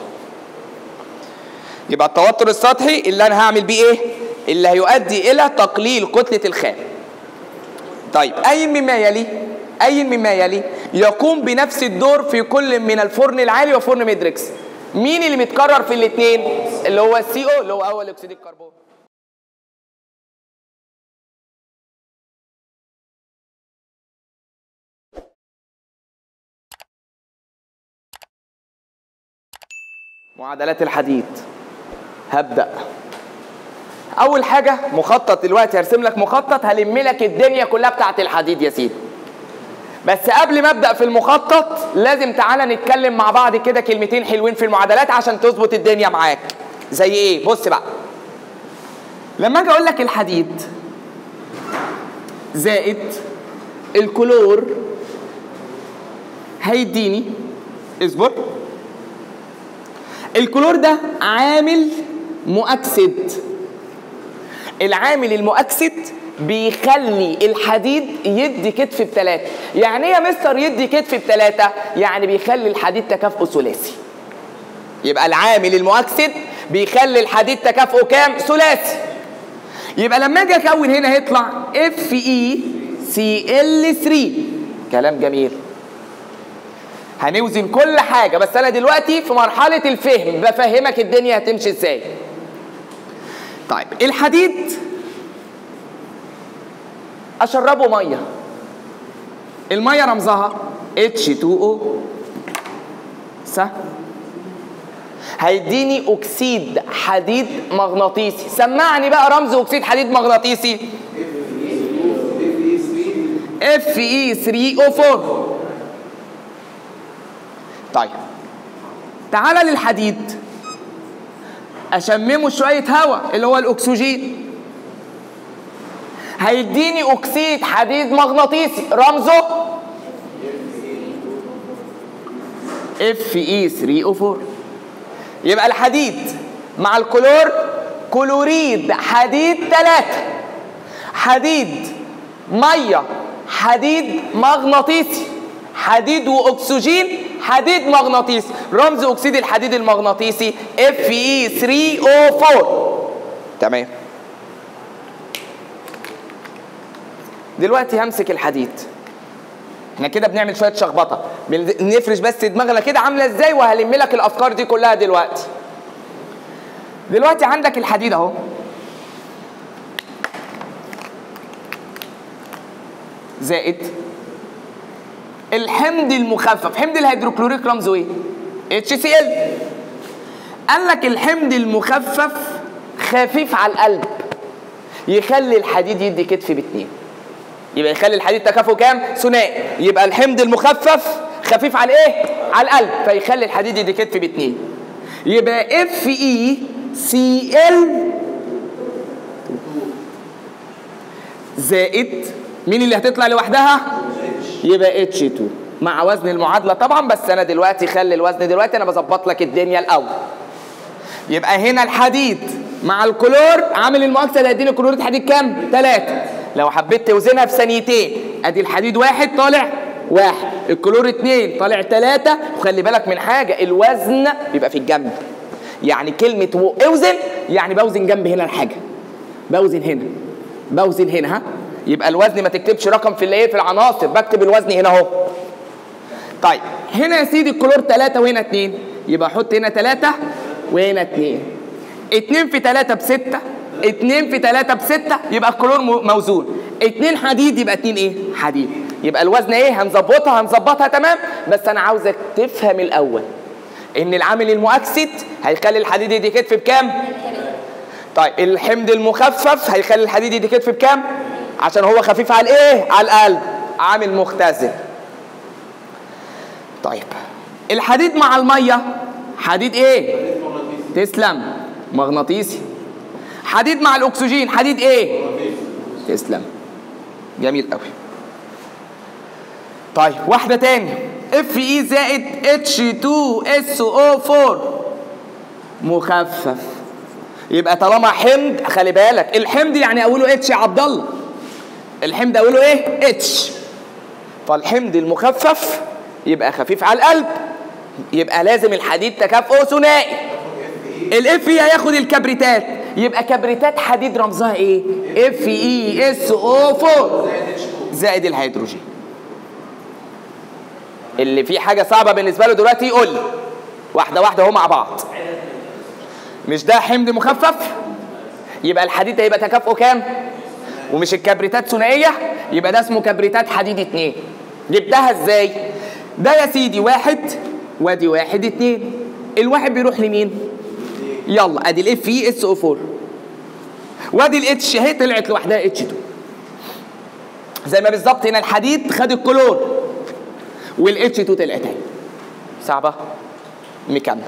يبقى التوتر السطحي اللي انا هعمل بيه ايه اللي هيؤدي الى تقليل كتله الخام طيب اي مما يلي اي مما يلي يقوم بنفس الدور في كل من الفرن العالي وفرن ميدريكس مين اللي متكرر في الاثنين اللي هو السي او اللي هو اول اكسيد الكربون معادلات الحديد هبدأ أول حاجة مخطط دلوقتي هرسم لك مخطط هلم لك الدنيا كلها بتاعت الحديد يا سيدي بس قبل ما ابدا في المخطط لازم تعالى نتكلم مع بعض كده كلمتين حلوين في المعادلات عشان تظبط الدنيا معاك زي ايه بص بقى لما اجي اقول لك الحديد زائد الكلور هيديني اصبر الكلور ده عامل مؤكسد العامل المؤكسد بيخلي الحديد يدي كتف بتلاتة يعني ايه يا مستر يدي كتف بتلاتة يعني بيخلي الحديد تكافؤه ثلاثي يبقى العامل المؤكسد بيخلي الحديد تكافؤه كام ثلاثي يبقى لما اجي اكون هنا هيطلع اف اي سي ال 3 كلام جميل هنوزن كل حاجه بس انا دلوقتي في مرحله الفهم بفهمك الدنيا هتمشي ازاي طيب الحديد اشربه ميه الميه رمزها H2O صح هيديني اكسيد حديد مغناطيسي سمعني بقى رمز اكسيد حديد مغناطيسي Fe3O4 طيب تعالى للحديد اشممه شويه هواء اللي هو الاكسجين هيديني اكسيد حديد مغناطيسي رمزه Fe3O4 يبقى الحديد مع الكلور كلوريد حديد 3 حديد ميه حديد مغناطيسي حديد واكسجين حديد مغناطيسي رمز اكسيد الحديد المغناطيسي اف اي 3 او 4 تمام دلوقتي همسك الحديد احنا كده بنعمل شويه شخبطه بن- نفرش بس دماغنا كده عامله ازاي وهلم لك الافكار دي كلها دلوقتي دلوقتي عندك الحديد اهو زائد الحمض المخفف حمض الهيدروكلوريك رمزه ايه اتش سي ال قال لك الحمض المخفف خفيف على القلب يخلي الحديد يدي كتف باتنين يبقى يخلي الحديد تكافؤ كام ثنائي يبقى الحمض المخفف خفيف على ايه على القلب فيخلي الحديد يدي كتف باتنين يبقى اف اي سي ال زائد مين اللي هتطلع لوحدها يبقى اتش 2 مع وزن المعادله طبعا بس انا دلوقتي خلي الوزن دلوقتي انا بظبط لك الدنيا الاول يبقى هنا الحديد مع الكلور عامل المؤكسد هيديني كلوريد حديد كام؟ ثلاثة لو حبيت توزنها في ثانيتين ادي الحديد واحد طالع واحد الكلور اتنين طالع ثلاثة وخلي بالك من حاجة الوزن بيبقى في الجنب يعني كلمة و- اوزن يعني بوزن جنب هنا الحاجة بوزن هنا بوزن هنا ها يبقى الوزن ما تكتبش رقم في الايه في العناصر بكتب الوزن هنا اهو طيب هنا يا سيدي الكلور 3 وهنا 2 يبقى احط هنا 3 وهنا 2 2 في 3 ب 6 2 في 3 ب 6 يبقى الكلور مو- موزون 2 حديد يبقى 2 ايه؟ حديد يبقى الوزن ايه؟ هنظبطها هنظبطها تمام بس انا عاوزك تفهم الاول ان العامل المؤكسد هيخلي الحديد يدي كتف بكام؟ طيب الحمض المخفف هيخلي الحديد يدي كتف بكام؟ عشان هو خفيف على الايه؟ على القلب عامل مختزل طيب الحديد مع الميه حديد ايه تسلم مغناطيسي حديد مع الاكسجين حديد ايه تسلم جميل قوي طيب واحده تاني اف اي زائد اتش 2 اس او 4 مخفف يبقى طالما حمض خلي بالك الحمض يعني اوله اتش يا عبد الله الحمض اوله ايه اتش فالحمض المخفف يبقى خفيف على القلب يبقى لازم الحديد تكافؤه ثنائي الاف اي هياخد الكبريتات يبقى كبريتات حديد رمزها ايه اف اي اس او 4 زائد الهيدروجين اللي فيه حاجه صعبه بالنسبه له دلوقتي يقول لي واحده واحده اهو مع بعض مش ده حمض مخفف يبقى الحديد هيبقى تكافؤه كام ومش الكبريتات ثنائيه يبقى ده اسمه كبريتات حديد اتنين جبتها ازاي ده يا سيدي واحد وادي واحد اتنين الواحد بيروح لمين يلا ادي الاف اي اس او 4 وادي الاتش اهي طلعت لوحدها اتش 2 زي ما بالظبط هنا الحديد خد الكلور والاتش 2 طلعت اهي صعبه مكمل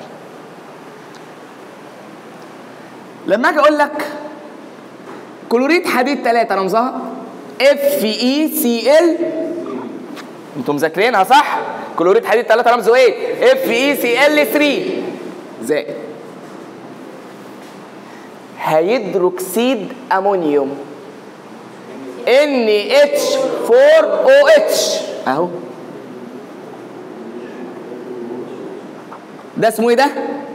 لما اجي اقول لك كلوريد حديد 3 رمزها اف اي سي ال انتوا مذاكرينها صح؟ كلوريد حديد 3 رمزه ايه؟ اف اي سي ال 3 زائد هيدروكسيد امونيوم ان اتش 4 او اتش اهو ده اسمه ايه ده؟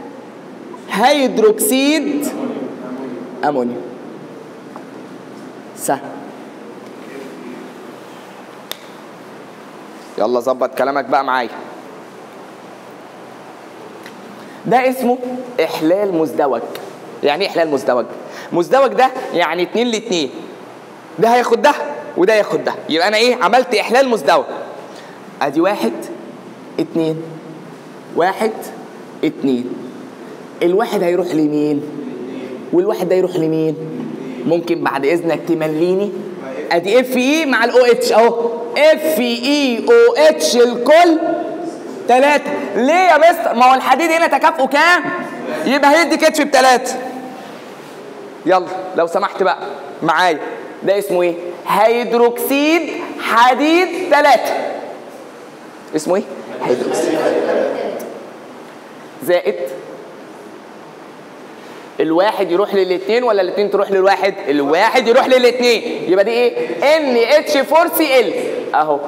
هيدروكسيد امونيوم سهل يلا ظبط كلامك بقى معايا ده اسمه احلال مزدوج يعني ايه احلال مزدوج مزدوج ده يعني اتنين لاتنين ده هياخد ده وده ياخد ده يبقى انا ايه عملت احلال مزدوج ادي واحد اتنين واحد اتنين الواحد هيروح لمين والواحد ده يروح لمين ممكن بعد اذنك تمليني ادي اف اي مع الاو اتش اهو اف اي او اتش الكل ثلاثة ليه يا مستر ما هو الحديد هنا تكافؤه كام يبقى هيدي كتف بثلاثة يلا لو سمحت بقى معايا ده اسمه ايه هيدروكسيد حديد ثلاثة اسمه ايه هيدروكسيد زائد الواحد يروح للاثنين ولا الاثنين تروح للواحد الواحد يروح للاثنين يبقى دي ايه ان اتش 4 سي ال اهو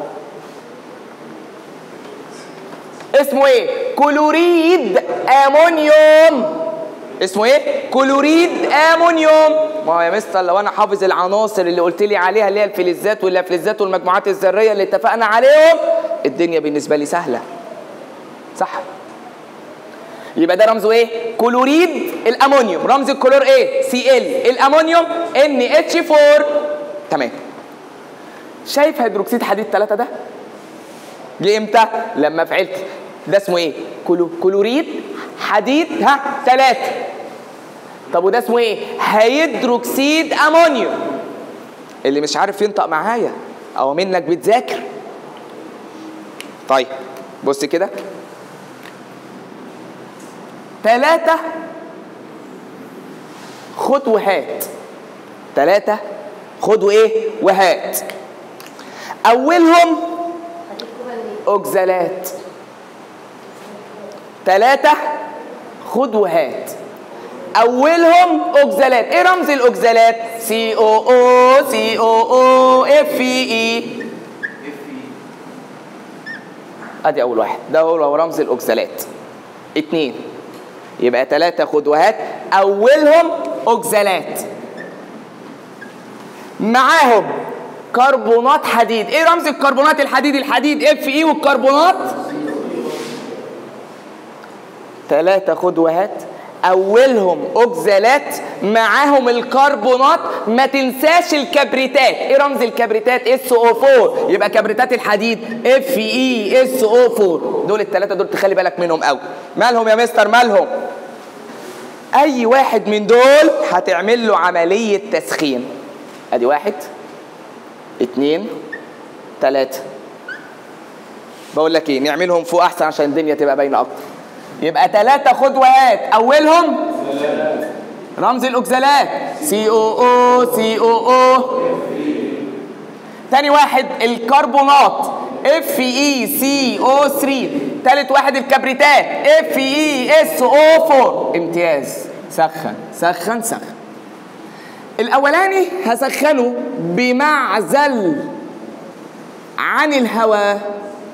اسمه ايه كلوريد امونيوم اسمه ايه كلوريد امونيوم ما هو يا مستر لو انا حافظ العناصر اللي قلت لي عليها اللي هي الفلزات واللافلزات والمجموعات الذريه اللي اتفقنا عليهم الدنيا بالنسبه لي سهله صح يبقى ده رمزه ايه كلوريد الامونيوم رمز الكلور ايه سي ال الامونيوم ان اتش 4 تمام شايف هيدروكسيد حديد 3 ده جه امتى لما فعلت ده اسمه ايه كلو كلوريد حديد ها 3 طب وده اسمه ايه هيدروكسيد امونيوم اللي مش عارف ينطق معايا او منك بتذاكر طيب بص كده ثلاثة خد وهات ثلاثة خد وايه وهات أولهم أوكزالات ثلاثة خد وهات أولهم أوكزالات إيه رمز الأوكزالات؟ سي أو أو سي أو أو إف إي أدي أول واحد ده هو رمز الأوكزالات اتنين يبقى ثلاثة خدوهات أولهم أوكزالات معاهم كربونات حديد ايه رمز الكربونات الحديد الحديد اف اي والكربونات ثلاثة خدوهات أولهم أوكزالات معاهم الكربونات ما تنساش الكبريتات إيه رمز الكبريتات اس او 4 يبقى كبريتات الحديد اف اي اس او 4 دول الثلاثة دول تخلي بالك منهم قوي مالهم يا مستر مالهم أي واحد من دول هتعمل له عملية تسخين أدي واحد اتنين تلاتة بقول لك ايه نعملهم فوق احسن عشان الدنيا تبقى باينه اكتر يبقى ثلاثة خدوات أولهم رمز الأوكزالات سي أو أو سي أو أو تاني واحد الكربونات اف اي سي او 3 تالت واحد الكبريتات اف اي اس او 4 امتياز سخن سخن سخن الاولاني هسخنه بمعزل عن الهواء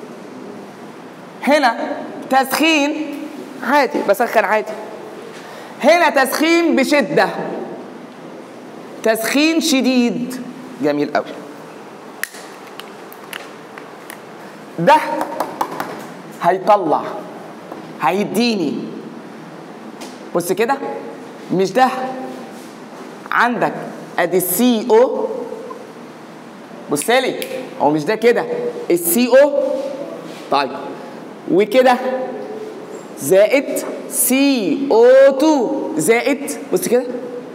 هنا تسخين عادي بسخن عادي هنا تسخين بشدة تسخين شديد جميل قوي ده هيطلع هيديني بص كده مش ده عندك ادي السي او بص لي هو مش ده كده السي او طيب وكده زائد سي او 2 زائد بص كده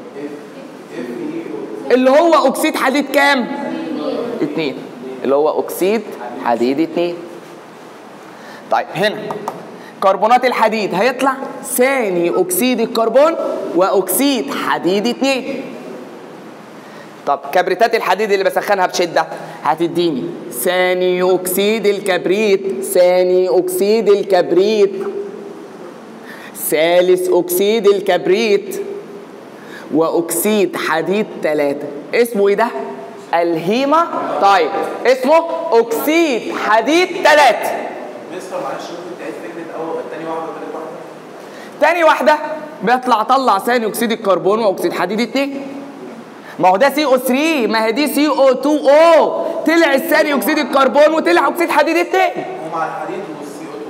اللي هو اكسيد حديد كام؟ اتنين اللي هو اكسيد حديد اتنين طيب هنا كربونات الحديد هيطلع ثاني اكسيد الكربون واكسيد حديد اتنين طب كبريتات الحديد اللي بسخنها بشده هتديني ثاني اكسيد الكبريت ثاني اكسيد الكبريت ثالث اكسيد الكبريت واكسيد حديد ثلاثة اسمه ايه ده الهيما طيب اسمه اكسيد حديد ثلاثة مستر معلش ممكن تعيد فكره اول تاني واحده وتالت واحده تاني واحدة بيطلع طلع ثاني اكسيد الكربون واكسيد حديد اتنين ما هو ده سي او 3 ما هي دي سي او 2 او طلع الثاني اكسيد الكربون وطلع اكسيد حديد اتنين ومع الحديد والسي او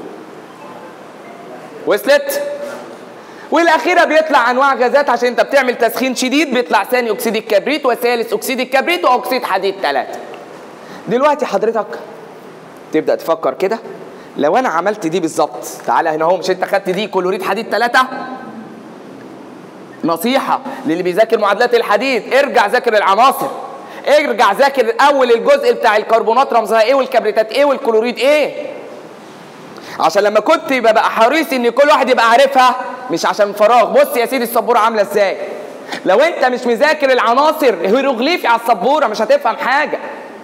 2 وصلت والاخيره بيطلع انواع غازات عشان انت بتعمل تسخين شديد بيطلع ثاني اكسيد الكبريت وثالث اكسيد الكبريت واكسيد حديد ثلاثه دلوقتي حضرتك تبدا تفكر كده لو انا عملت دي بالظبط تعالى هنا اهو مش انت خدت دي كلوريد حديد ثلاثه نصيحه للي بيذاكر معادلات الحديد ارجع ذاكر العناصر ارجع ذاكر اول الجزء بتاع الكربونات رمزها ايه والكبريتات ايه والكلوريد ايه عشان لما كنت ببقى حريص ان كل واحد يبقى عارفها مش عشان فراغ بص يا سيدي السبوره عامله ازاي لو انت مش مذاكر العناصر هيروغليفي على السبوره مش هتفهم حاجه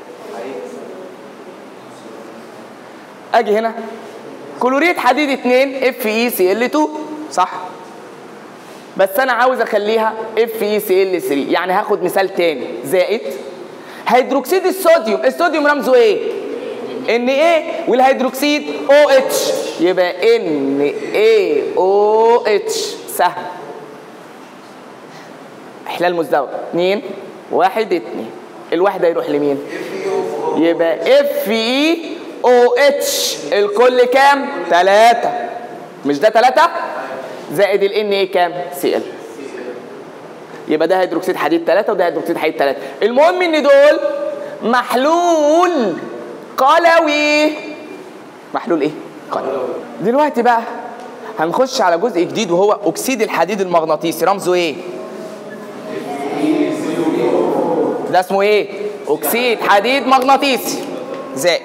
اجي هنا كلوريد حديد 2 اف اي سي ال 2 صح بس انا عاوز اخليها اف اي سي ال 3 يعني هاخد مثال تاني زائد هيدروكسيد الصوديوم الصوديوم رمزه ايه ان ايه والهيدروكسيد او اتش يبقى ان اي او اتش سهل احلال مزدوج 2 1 2 الواحد هيروح لمين يبقى اف اي او اتش الكل كام 3 مش ده 3 زائد ال ان ايه كام سي ال يبقى ده هيدروكسيد حديد 3 وده هيدروكسيد حديد 3 المهم ان دول محلول قلوي محلول ايه قلوي دلوقتي بقى هنخش على جزء جديد وهو اكسيد الحديد المغناطيسي رمزه ايه ده اسمه ايه اكسيد حديد مغناطيسي زائد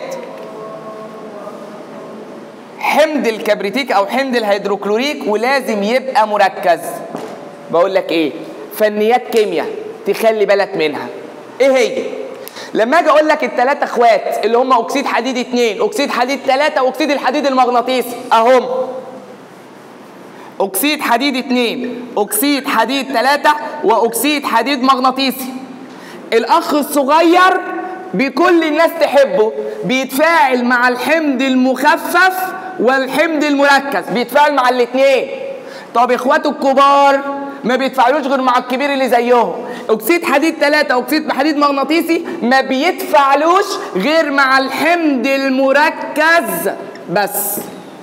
حمض الكبريتيك او حمض الهيدروكلوريك ولازم يبقى مركز بقول لك ايه فنيات كيمياء تخلي بالك منها ايه هي لما اجي اقول لك الثلاثه اخوات اللي هم اكسيد حديد 2 اكسيد حديد 3 اكسيد الحديد المغناطيسي اهم اكسيد حديد 2 اكسيد حديد 3 واكسيد حديد مغناطيسي الاخ الصغير بكل الناس تحبه بيتفاعل مع الحمض المخفف والحمض المركز بيتفاعل مع الاثنين طب اخواته الكبار ما بيتفاعلوش غير مع الكبير اللي زيهم اكسيد حديد 3 اكسيد حديد مغناطيسي ما بيتفاعلوش غير مع الحمض المركز بس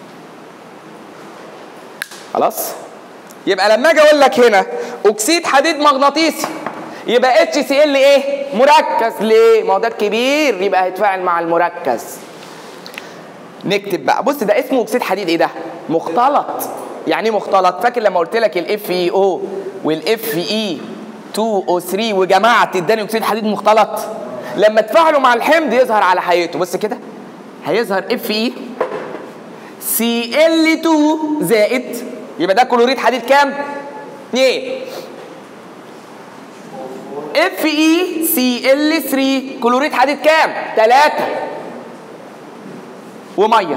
خلاص يبقى لما اجي اقول لك هنا اكسيد حديد مغناطيسي يبقى اتش سي ال ايه مركز ليه ما هو ده الكبير يبقى هيتفاعل مع المركز نكتب بقى بص ده اسمه اكسيد حديد ايه ده مختلط يعني ايه مختلط فاكر لما قلت لك الاف اي او والاف اي 2 او 3 وجمعت اداني اكسيد حديد مختلط لما تفاعلوا مع الحمض يظهر على حقيقته بص كده هيظهر اف اي سي ال 2 زائد يبقى ده كلوريد حديد كام 2 اف اي سي ال 3 كلوريد حديد كام 3 وميه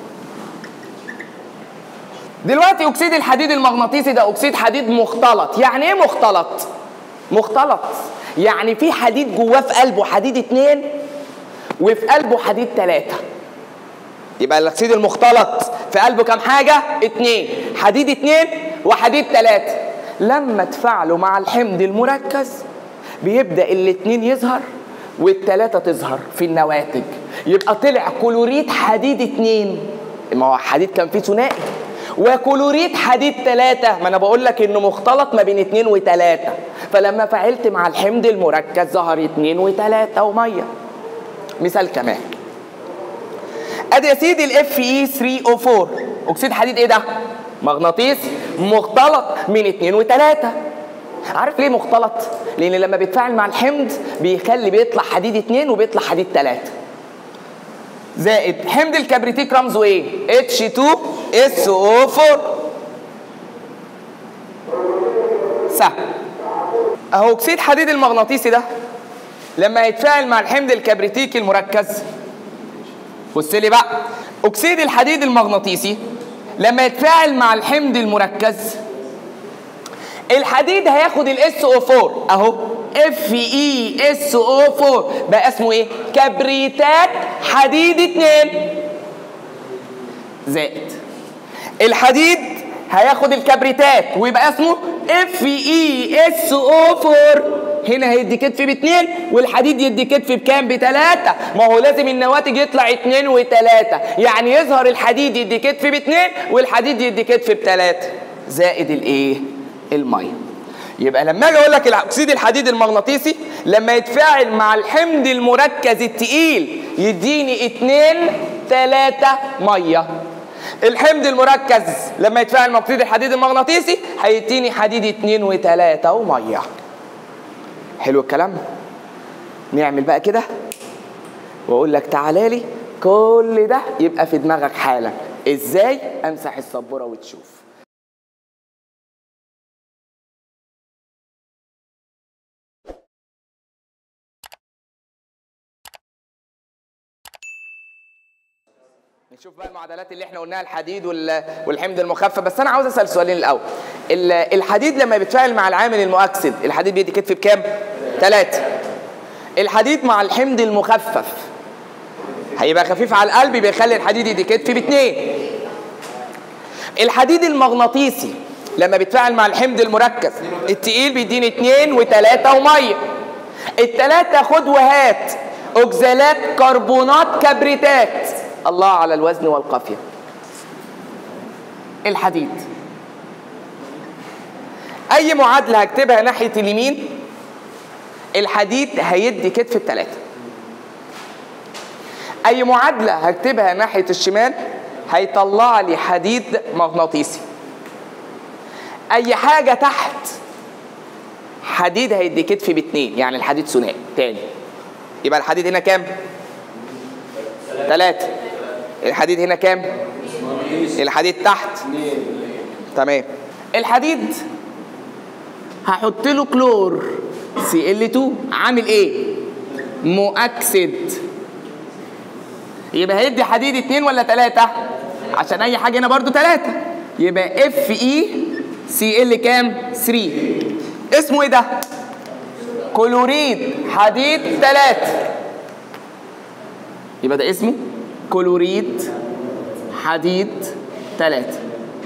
دلوقتي اكسيد الحديد المغناطيسي ده اكسيد حديد مختلط يعني ايه مختلط مختلط يعني في حديد جواه في قلبه حديد اتنين وفي قلبه حديد تلاتة يبقى الاكسيد المختلط في قلبه كام حاجة اتنين حديد اتنين وحديد تلاتة لما تفاعلوا مع الحمض المركز بيبدأ الاتنين يظهر والتلاتة تظهر في النواتج يبقى طلع كلوريد حديد اتنين ما هو حديد كان فيه ثنائي وكلوريد حديد ثلاثة ما انا بقول لك انه مختلط ما بين اتنين وتلاتة فلما فعلت مع الحمض المركز ظهر اتنين وتلاتة ومية مثال كمان ادي يا سيدي الاف اي 3 او 4 اكسيد حديد ايه ده مغناطيسي مختلط من اتنين وتلاتة عارف ليه مختلط لان لما بيتفاعل مع الحمض بيخلي بيطلع حديد اتنين وبيطلع حديد تلاتة زائد حمض الكبريتيك رمزه ايه H2SO4 سهل اهو اكسيد حديد المغناطيسي ده لما يتفاعل مع الحمض الكبريتيكي المركز بص لي بقى اكسيد الحديد المغناطيسي لما يتفاعل مع الحمض المركز الحديد هياخد الاس او 4 اهو اف اي اس او 4 بقى اسمه ايه كبريتات حديد 2 زائد الحديد هياخد الكبريتات ويبقى اسمه اف اي اس او 4 هنا هيدي كتف باتنين والحديد يدي كتف بكام بتلاتة ما هو لازم النواتج يطلع اتنين وتلاتة يعني يظهر الحديد يدي كتف باتنين والحديد يدي كتف بتلاتة زائد الايه الميه يبقى لما اجي اقول لك اكسيد الحديد المغناطيسي لما يتفاعل مع الحمض المركز التقيل يديني اتنين تلاتة ميه الحمض المركز لما يتفاعل مع اكسيد الحديد المغناطيسي هيديني حديد اتنين وتلاتة وميه حلو الكلام نعمل بقى كده واقول لك تعالى لي كل ده يبقى في دماغك حالا ازاي امسح السبوره وتشوف نشوف بقى المعادلات اللي احنا قلناها الحديد وال- والحمض المخفف بس انا عاوز اسال سؤالين الاول ال- الحديد لما بيتفاعل مع العامل المؤكسد الحديد بيدي كتف بكام؟ ثلاثة الحديد مع الحمض المخفف هيبقى خفيف على القلب بيخلي الحديد يدي كتف باثنين الحديد المغناطيسي لما بيتفاعل مع الحمض المركز التقيل بيديني اتنين وتلاتة ومية التلاتة خد وهات اوكزالات كربونات كبريتات الله على الوزن والقافية الحديد اي معادلة هكتبها ناحية اليمين الحديد هيدي كتف التلاتة اي معادلة هكتبها ناحية الشمال هيطلع لي حديد مغناطيسي اي حاجة تحت حديد هيدي كتف باتنين يعني الحديد ثنائي تاني يبقى الحديد هنا كام ثلاثة الحديد هنا كام الحديد تحت تمام الحديد هحط له كلور سي ال 2 عامل ايه مؤكسد يبقى هيدي حديد اتنين ولا تلاتة عشان اي حاجة هنا برضو تلاتة يبقى اف اي سي ال كام 3 اسمه ايه ده كلوريد حديد تلاتة يبقى ده اسمه كلوريد حديد تلاتة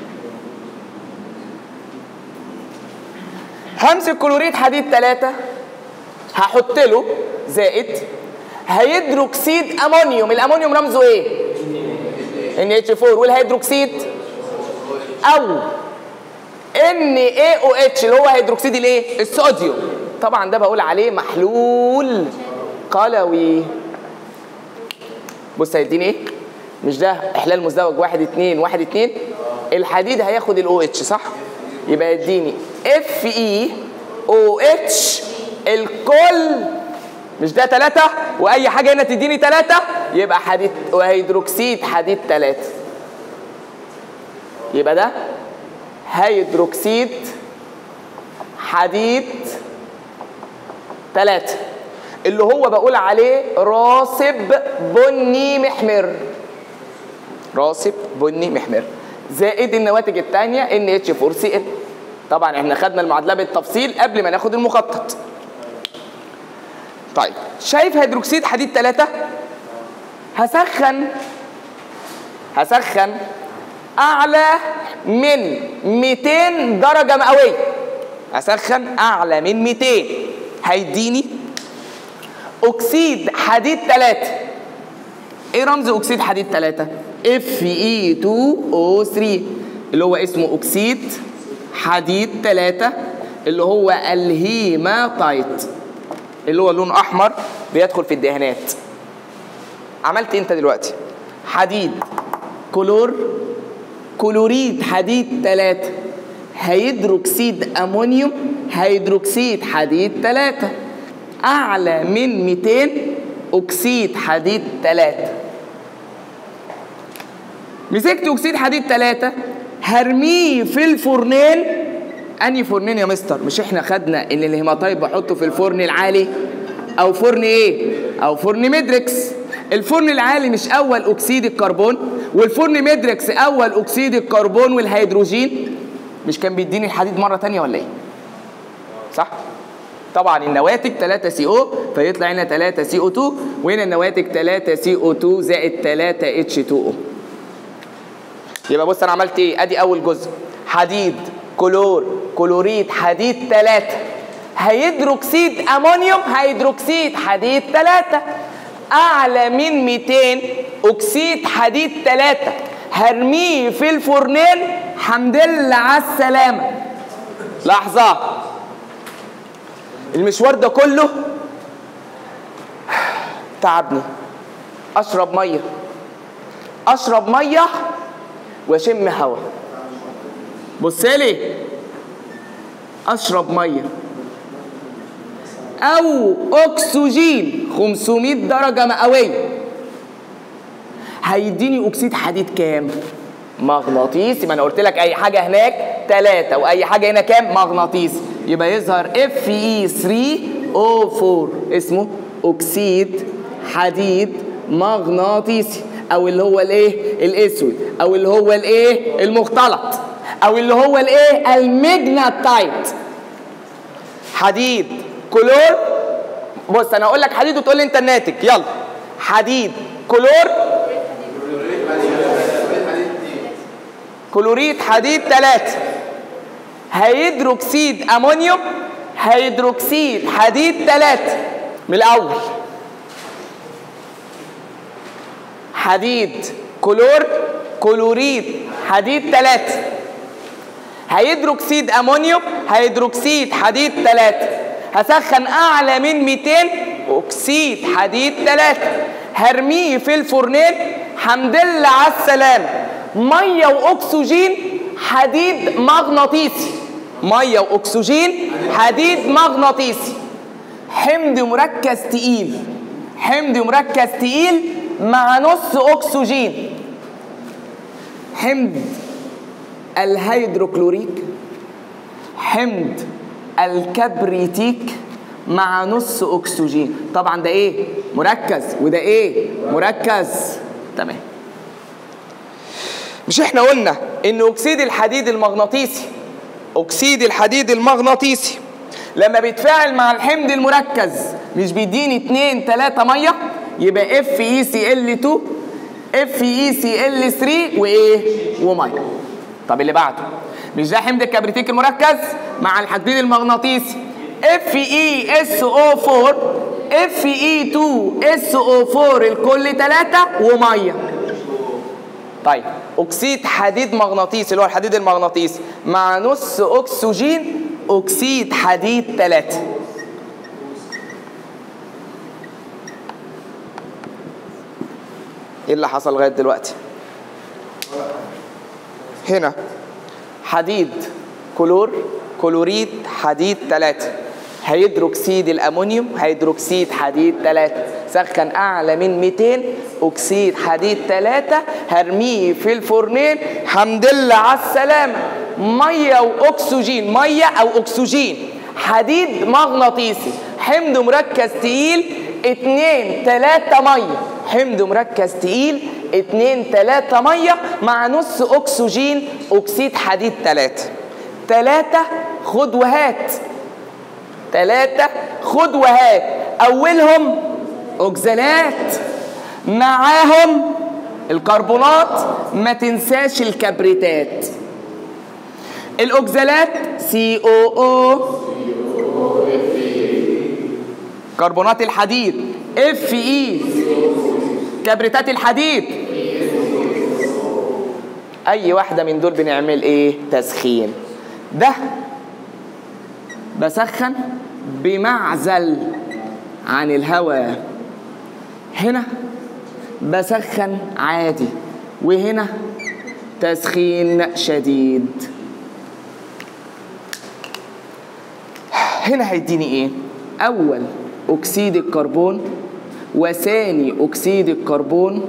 همسك كلوريد حديد تلاتة هحط له زائد هيدروكسيد امونيوم الامونيوم رمزه ايه ان اتش 4 والهيدروكسيد او ان اي او اتش اللي هو هيدروكسيد الايه الصوديوم طبعا ده بقول عليه محلول قلوي بص هيديني ايه مش ده احلال مزدوج واحد اتنين واحد اتنين الحديد هياخد الاو اتش صح يبقى يديني اف اي او اتش الكل مش ده تلاتة واي حاجة هنا تديني تلاتة يبقى حديد وهيدروكسيد حديد تلاتة يبقى ده هيدروكسيد حديد تلاتة اللي هو بقول عليه راسب بني محمر راسب بني محمر زائد النواتج الثانيه ان اتش 4 سي ال طبعا احنا خدنا المعادله بالتفصيل قبل ما ناخد المخطط طيب شايف هيدروكسيد حديد 3 هسخن هسخن اعلى من 200 درجه مئويه هسخن اعلى من 200 هيديني اكسيد حديد 3 ايه رمز اكسيد حديد 3 اف اي 2 او 3 اللي هو اسمه اكسيد حديد 3 اللي هو الهيماتايت اللي هو لون احمر بيدخل في الدهانات عملت إيه انت دلوقتي حديد كلور كلوريد حديد 3 هيدروكسيد امونيوم هيدروكسيد حديد 3 اعلى من 200 اكسيد حديد 3 مسكت اكسيد حديد 3 هرميه في الفرنين انهي فرنين يا مستر مش احنا خدنا ان الهيماتايت بحطه في الفرن العالي او فرن ايه او فرن ميدريكس الفرن العالي مش اول اكسيد الكربون والفرن ميدريكس اول اكسيد الكربون والهيدروجين مش كان بيديني الحديد مره تانية ولا ايه صح طبعا النواتج 3 سي او فيطلع هنا 3 سي او 2 وهنا النواتج 3 سي او 2 زائد 3 اتش 2 او يبقى بص انا عملت ايه ادي اول جزء حديد كلور كلوريد حديد 3 هيدروكسيد امونيوم هيدروكسيد حديد 3 اعلى من 200 اكسيد حديد 3 هرميه في الفرنين حمد لله على السلامه لحظه المشوار ده كله تعبني اشرب ميه اشرب ميه واشم هوا بص لي اشرب ميه او اكسجين 500 درجه مئويه هيديني اكسيد حديد كام مغناطيسي ما انا قلت لك اي حاجه هناك 3 واي حاجه هنا كام مغناطيسي يبقى يظهر اف اي 3 او 4 اسمه اكسيد حديد مغناطيسي او اللي هو الايه الاسود او اللي هو الايه المختلط او اللي هو الايه المجناطايت حديد كلور بص انا اقول لك حديد وتقول لي انت الناتج يلا حديد كلور كلوريد حديد ثلاثة هيدروكسيد امونيوم هيدروكسيد حديد ثلاثة من الاول حديد كلور كلوريد حديد ثلاثة هيدروكسيد امونيوم هيدروكسيد حديد ثلاثة هسخن اعلى من 200 اكسيد حديد ثلاثة هرميه في الفرنين حمد لله على السلامة ميه واكسجين حديد مغناطيسي ميه واكسجين حديد مغناطيسي حمض مركز تقيل حمض مركز تقيل مع نص اكسجين حمض الهيدروكلوريك حمض الكبريتيك مع نص اكسجين طبعا ده ايه مركز وده ايه مركز تمام مش احنا قلنا ان اكسيد الحديد المغناطيسي اكسيد الحديد المغناطيسي لما بيتفاعل مع الحمض المركز مش بيديني 2 3 ميه يبقى اف اي سي ال 2 اف اي سي ال 3 وايه وميه طب اللي بعده مش ده حمض الكبريتيك المركز مع الحديد المغناطيسي اف اي اس او 4 اف اي 2 اس او 4 الكل 3 وميه طيب اكسيد حديد مغناطيسي اللي هو الحديد المغناطيسي مع نص اكسجين اكسيد حديد 3 ايه اللي حصل لغايه دلوقتي هنا حديد كلور كلوريد حديد 3 هيدروكسيد الامونيوم هيدروكسيد حديد 3 سخن اعلى من 200 اكسيد حديد 3 هرميه في الفرنين حمد لله على السلامه ميه واكسجين ميه او اكسجين حديد مغناطيسي حمض مركز تقيل 2 3 ميه حمض مركز تقيل 2 3 ميه مع نص اكسجين اكسيد حديد 3 3 خد وهات ثلاثة خد وهات أولهم أوكزالات معاهم الكربونات ما تنساش الكبريتات الأوكزالات سي او او كربونات الحديد اف اي كبريتات الحديد اي واحده من دول بنعمل ايه تسخين ده بسخن بمعزل عن الهواء هنا بسخن عادي وهنا تسخين شديد هنا هيديني ايه اول اكسيد الكربون وثاني اكسيد الكربون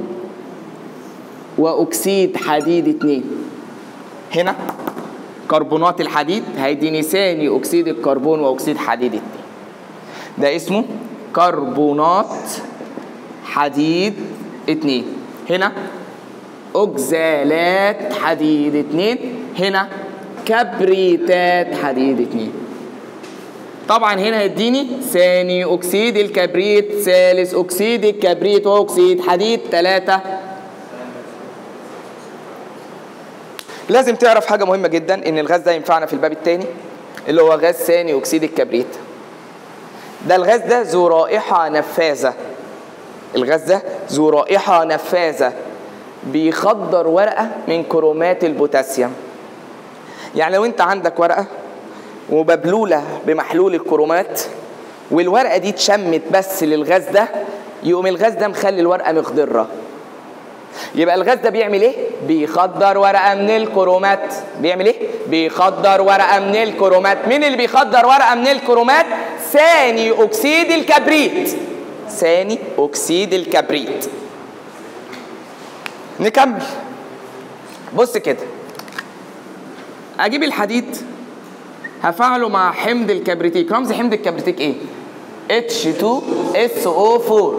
واكسيد حديد اتنين هنا كربونات الحديد هيديني ثاني اكسيد الكربون واكسيد حديد اتنين ده اسمه كربونات حديد اتنين هنا اوكزالات حديد اتنين هنا كبريتات حديد اتنين طبعا هنا هيديني ثاني اكسيد الكبريت ثالث اكسيد الكبريت واكسيد حديد ثلاثة لازم تعرف حاجة مهمة جدا ان الغاز ده ينفعنا في الباب الثاني اللي هو غاز ثاني اكسيد الكبريت ده الغاز ده ذو رائحة نفاذة الغاز ده ذو رائحة نفاذة بيخدر ورقة من كرومات البوتاسيوم يعني لو انت عندك ورقة ومبلولة بمحلول الكرومات والورقة دي اتشمت بس للغاز ده يقوم الغاز ده مخلي الورقة مخضرة يبقى الغاز ده بيعمل ايه؟ بيخدر ورقة من الكرومات بيعمل ايه؟ بيخدر ورقة من الكرومات مين اللي بيخدر ورقة من الكرومات؟ ثاني أكسيد الكبريت ثاني أكسيد الكبريت نكمل بص كده أجيب الحديد هفعله مع حمض الكبريتيك رمز حمض الكبريتيك ايه H2SO4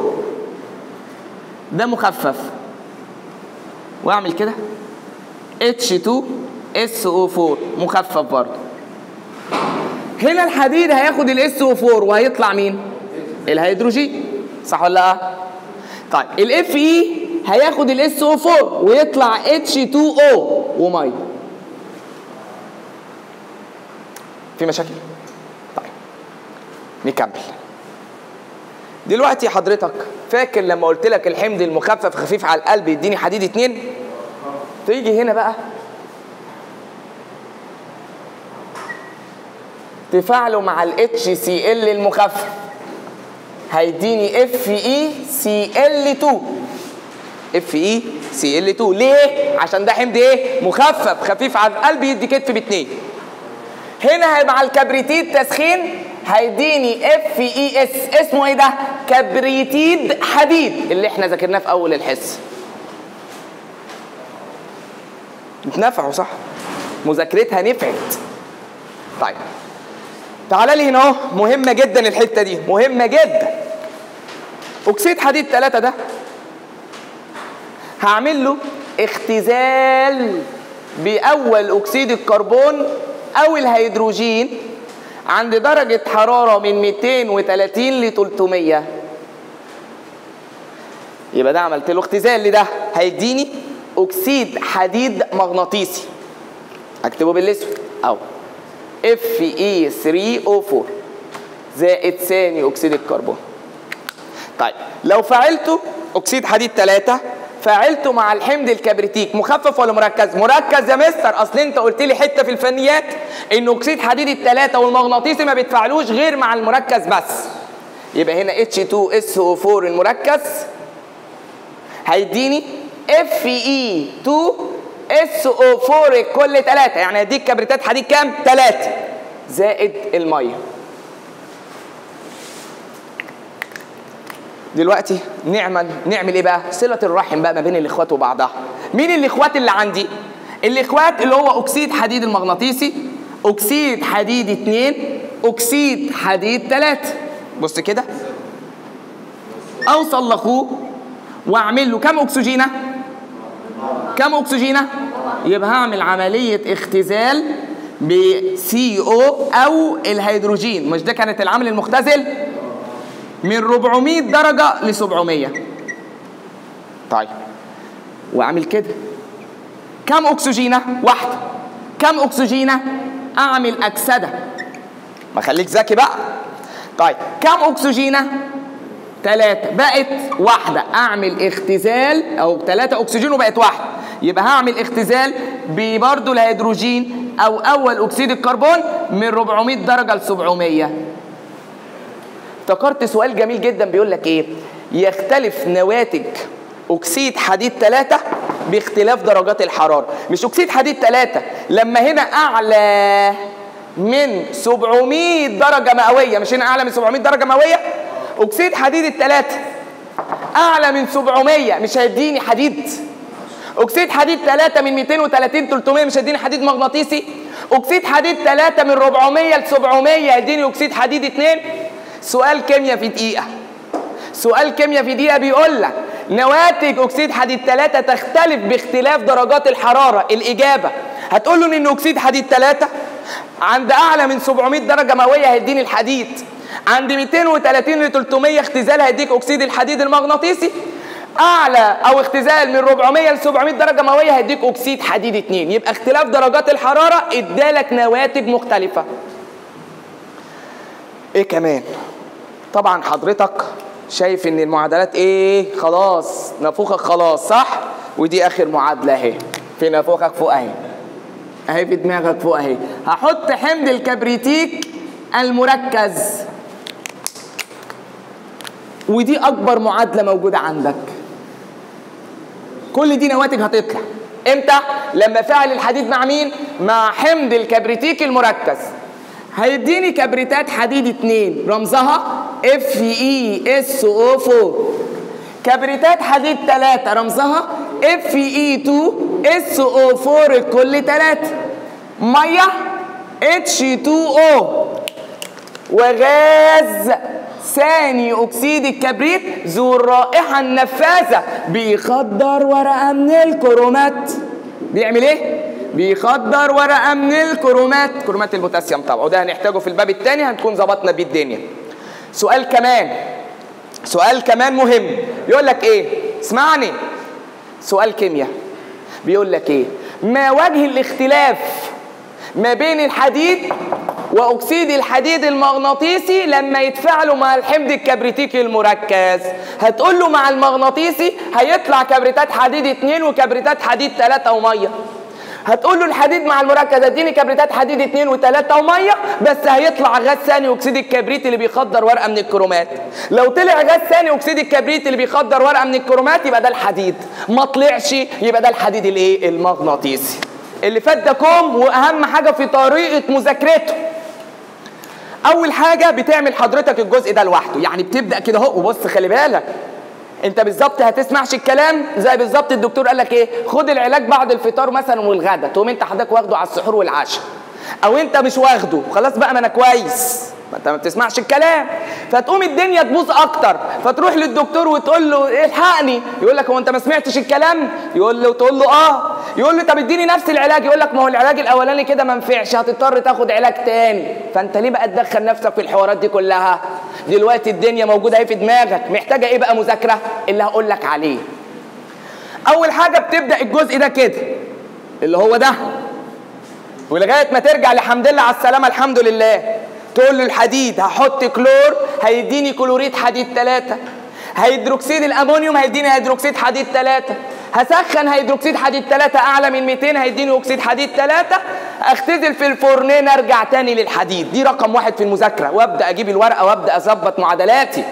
ده مخفف واعمل كده SO4 مخفف برضه هنا الحديد هياخد ال SO4 وهيطلع مين؟ الهيدروجين صح ولا لا؟ طيب الاف اي هياخد ال SO4 ويطلع H2O وميه في مشاكل؟ طيب نكمل دلوقتي حضرتك فاكر لما قلت لك الحمض المخفف خفيف على القلب يديني حديد اتنين تيجي هنا بقى تفاعله مع ال HCl المخفف هيديني FeCl2 FeCl2 ليه؟ عشان ده حمض ايه؟ مخفف خفيف على القلب يدي كتف باتنين هنا هيبقى مع الكبريتيد تسخين هيديني اف اي اس اسمه ايه ده؟ كبريتيد حديد اللي احنا ذاكرناه في اول الحصه. اتنفعوا صح؟ مذاكرتها نفعت. طيب تعالى لي هنا اهو مهمه جدا الحته دي مهمه جدا. اكسيد حديد ثلاثة ده هعمل له اختزال باول اكسيد الكربون او الهيدروجين عند درجة حرارة من 230 ل 300 يبقى ده عملت له اختزال لده هيديني اكسيد حديد مغناطيسي اكتبه بالاسود او اف اي 3 او 4 زائد ثاني اكسيد الكربون طيب لو فعلته اكسيد حديد 3 فعلته مع الحمض الكبريتيك مخفف ولا مركز؟ مركز يا مستر اصل انت قلت لي حته في الفنيات ان اكسيد حديد الثلاثه والمغناطيسي ما بيتفاعلوش غير مع المركز بس. يبقى هنا H2SO4 المركز هيديني Fe2SO4 كل ثلاثه يعني هيديك كبريتات حديد كام؟ ثلاثه زائد الميه. دلوقتي نعمل نعمل ايه بقى؟ صلة الرحم بقى ما بين الاخوات وبعضها. مين الاخوات اللي عندي؟ الاخوات اللي هو اكسيد حديد المغناطيسي، اكسيد حديد اتنين، اكسيد حديد تلاتة. بص كده. اوصل لاخوه واعمل له كم اكسجينه؟ كم اكسجينه؟ يبقى هعمل عملية اختزال ب CO او الهيدروجين، مش ده كانت العامل المختزل؟ من 400 درجة ل 700 طيب وأعمل كده كم أكسجينة؟ واحدة كم أكسجينة؟ أعمل أكسدة ما خليك ذكي بقى طيب كم أكسجينة؟ ثلاثة بقت واحدة أعمل اختزال أو ثلاثة أكسجين وبقت واحدة يبقى هعمل اختزال ببرضه الهيدروجين أو أول أكسيد الكربون من 400 درجة ل 700 افتكرت سؤال جميل جدا بيقول لك ايه يختلف نواتج اكسيد حديد 3 باختلاف درجات الحراره مش اكسيد حديد 3 لما هنا اعلى من 700 درجه مئويه مش هنا اعلى من 700 درجه مئويه اكسيد حديد الثلاثه اعلى من 700 مش هيديني حديد اكسيد حديد 3 من 230 300 مش هيديني حديد مغناطيسي اكسيد حديد 3 من 400 ل 700 هيديني اكسيد حديد 2 سؤال كيمياء في دقيقة سؤال كيمياء في دقيقة بيقول لك نواتج أكسيد حديد 3 تختلف باختلاف درجات الحرارة الإجابة هتقول له إن أكسيد حديد 3 عند أعلى من 700 درجة مئوية هيديني الحديد عند 230 ل 300 اختزال هيديك أكسيد الحديد المغناطيسي أعلى أو اختزال من 400 ل 700 درجة مئوية هيديك أكسيد حديد 2 يبقى اختلاف درجات الحرارة ادالك نواتج مختلفة ايه كمان طبعا حضرتك شايف ان المعادلات ايه خلاص نافوخك خلاص صح ودي اخر معادله اهي في نافوخك فوق اهي اهي في دماغك فوق اهي هحط حمض الكبريتيك المركز ودي اكبر معادله موجوده عندك كل دي نواتج هتطلع امتى لما فعل الحديد مع مين مع حمض الكبريتيك المركز هيديني كبريتات حديد اتنين رمزها اف اي اس او 4 كبريتات حديد تلاتة رمزها اف اي 2 اس او 4 كل تلاتة ميه اتش 2 او وغاز ثاني اكسيد الكبريت ذو الرائحه النفاذه بيخدر ورقه من الكرومات بيعمل ايه بيخدر ورقه من الكرومات كرومات البوتاسيوم طبعا وده هنحتاجه في الباب الثاني هنكون ظبطنا بيه الدنيا سؤال كمان سؤال كمان مهم يقول لك ايه اسمعني سؤال كيمياء بيقول لك ايه ما وجه الاختلاف ما بين الحديد واكسيد الحديد المغناطيسي لما يتفاعلوا مع الحمض الكبريتيكي المركز هتقول له مع المغناطيسي هيطلع كبريتات حديد 2 وكبريتات حديد 3 وميه هتقول له الحديد مع المركز اديني كبريتات حديد 2 و3 وميه بس هيطلع غاز ثاني اكسيد الكبريت اللي بيخدر ورقه من الكرومات لو طلع غاز ثاني اكسيد الكبريت اللي بيخدر ورقه من الكرومات يبقى ده الحديد ما طلعش يبقى ده الحديد الايه المغناطيسي اللي فات ده كوم واهم حاجه في طريقه مذاكرته اول حاجه بتعمل حضرتك الجزء ده لوحده يعني بتبدا كده اهو وبص خلي بالك انت بالظبط هتسمعش الكلام زي بالظبط الدكتور قال لك ايه خد العلاج بعد الفطار مثلا والغدا تقوم انت حضرتك واخده على السحور والعشاء او انت مش واخده خلاص بقى ما انا كويس ما انت ما بتسمعش الكلام فتقوم الدنيا تبوظ اكتر فتروح للدكتور وتقول له الحقني يقول لك هو انت ما سمعتش الكلام يقول له تقول له اه يقول له طب اديني نفس العلاج يقول لك ما هو العلاج الاولاني كده ما نفعش هتضطر تاخد علاج تاني فانت ليه بقى تدخل نفسك في الحوارات دي كلها دلوقتي الدنيا موجوده اهي في دماغك محتاجه ايه بقى مذاكره اللي هقول لك عليه اول حاجه بتبدا الجزء ده كده اللي هو ده ولغايه ما ترجع لحمد لله على السلامه الحمد لله تقول له الحديد هحط كلور هيديني كلوريد حديد 3 هيدروكسيد الامونيوم هيديني هيدروكسيد حديد 3 هسخن هيدروكسيد حديد 3 اعلى من 200 هيديني اكسيد حديد 3 اختزل في الفرنين ارجع تاني للحديد دي رقم واحد في المذاكره وابدا اجيب الورقه وابدا اظبط معادلاتي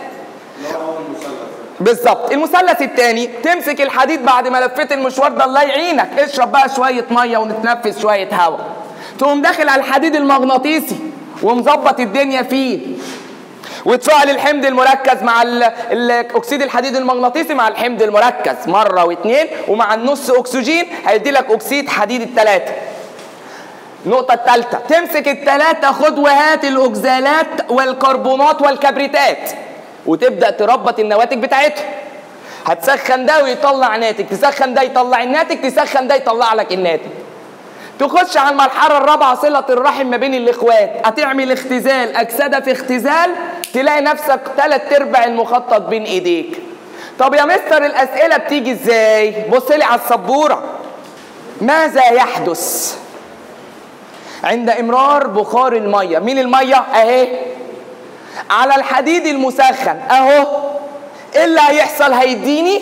بالظبط المثلث الثاني تمسك الحديد بعد ما لفيت المشوار ده الله يعينك اشرب بقى شويه ميه ونتنفس شويه هواء تقوم داخل على الحديد المغناطيسي ومظبط الدنيا فيه وتفاعل الحمض المركز مع ال- ال- اكسيد الحديد المغناطيسي مع الحمض المركز مره واثنين ومع النص اكسجين هيدي لك اكسيد حديد الثلاثه النقطة الثالثة تمسك الثلاثة خد وهات الأكزالات والكربونات والكبريتات وتبدأ تربط النواتج بتاعتها هتسخن ده ويطلع ناتج تسخن ده يطلع الناتج تسخن ده يطلع لك الناتج تخش على المرحلة الرابعة صلة الرحم ما بين الإخوات هتعمل اختزال أجسادة في اختزال تلاقي نفسك تلات أرباع المخطط بين إيديك طب يا مستر الأسئلة بتيجي إزاي؟ بص لي على السبورة ماذا يحدث عند إمرار بخار المية مين المية؟ أهي على الحديد المسخن أهو إيه اللي هيحصل هيديني؟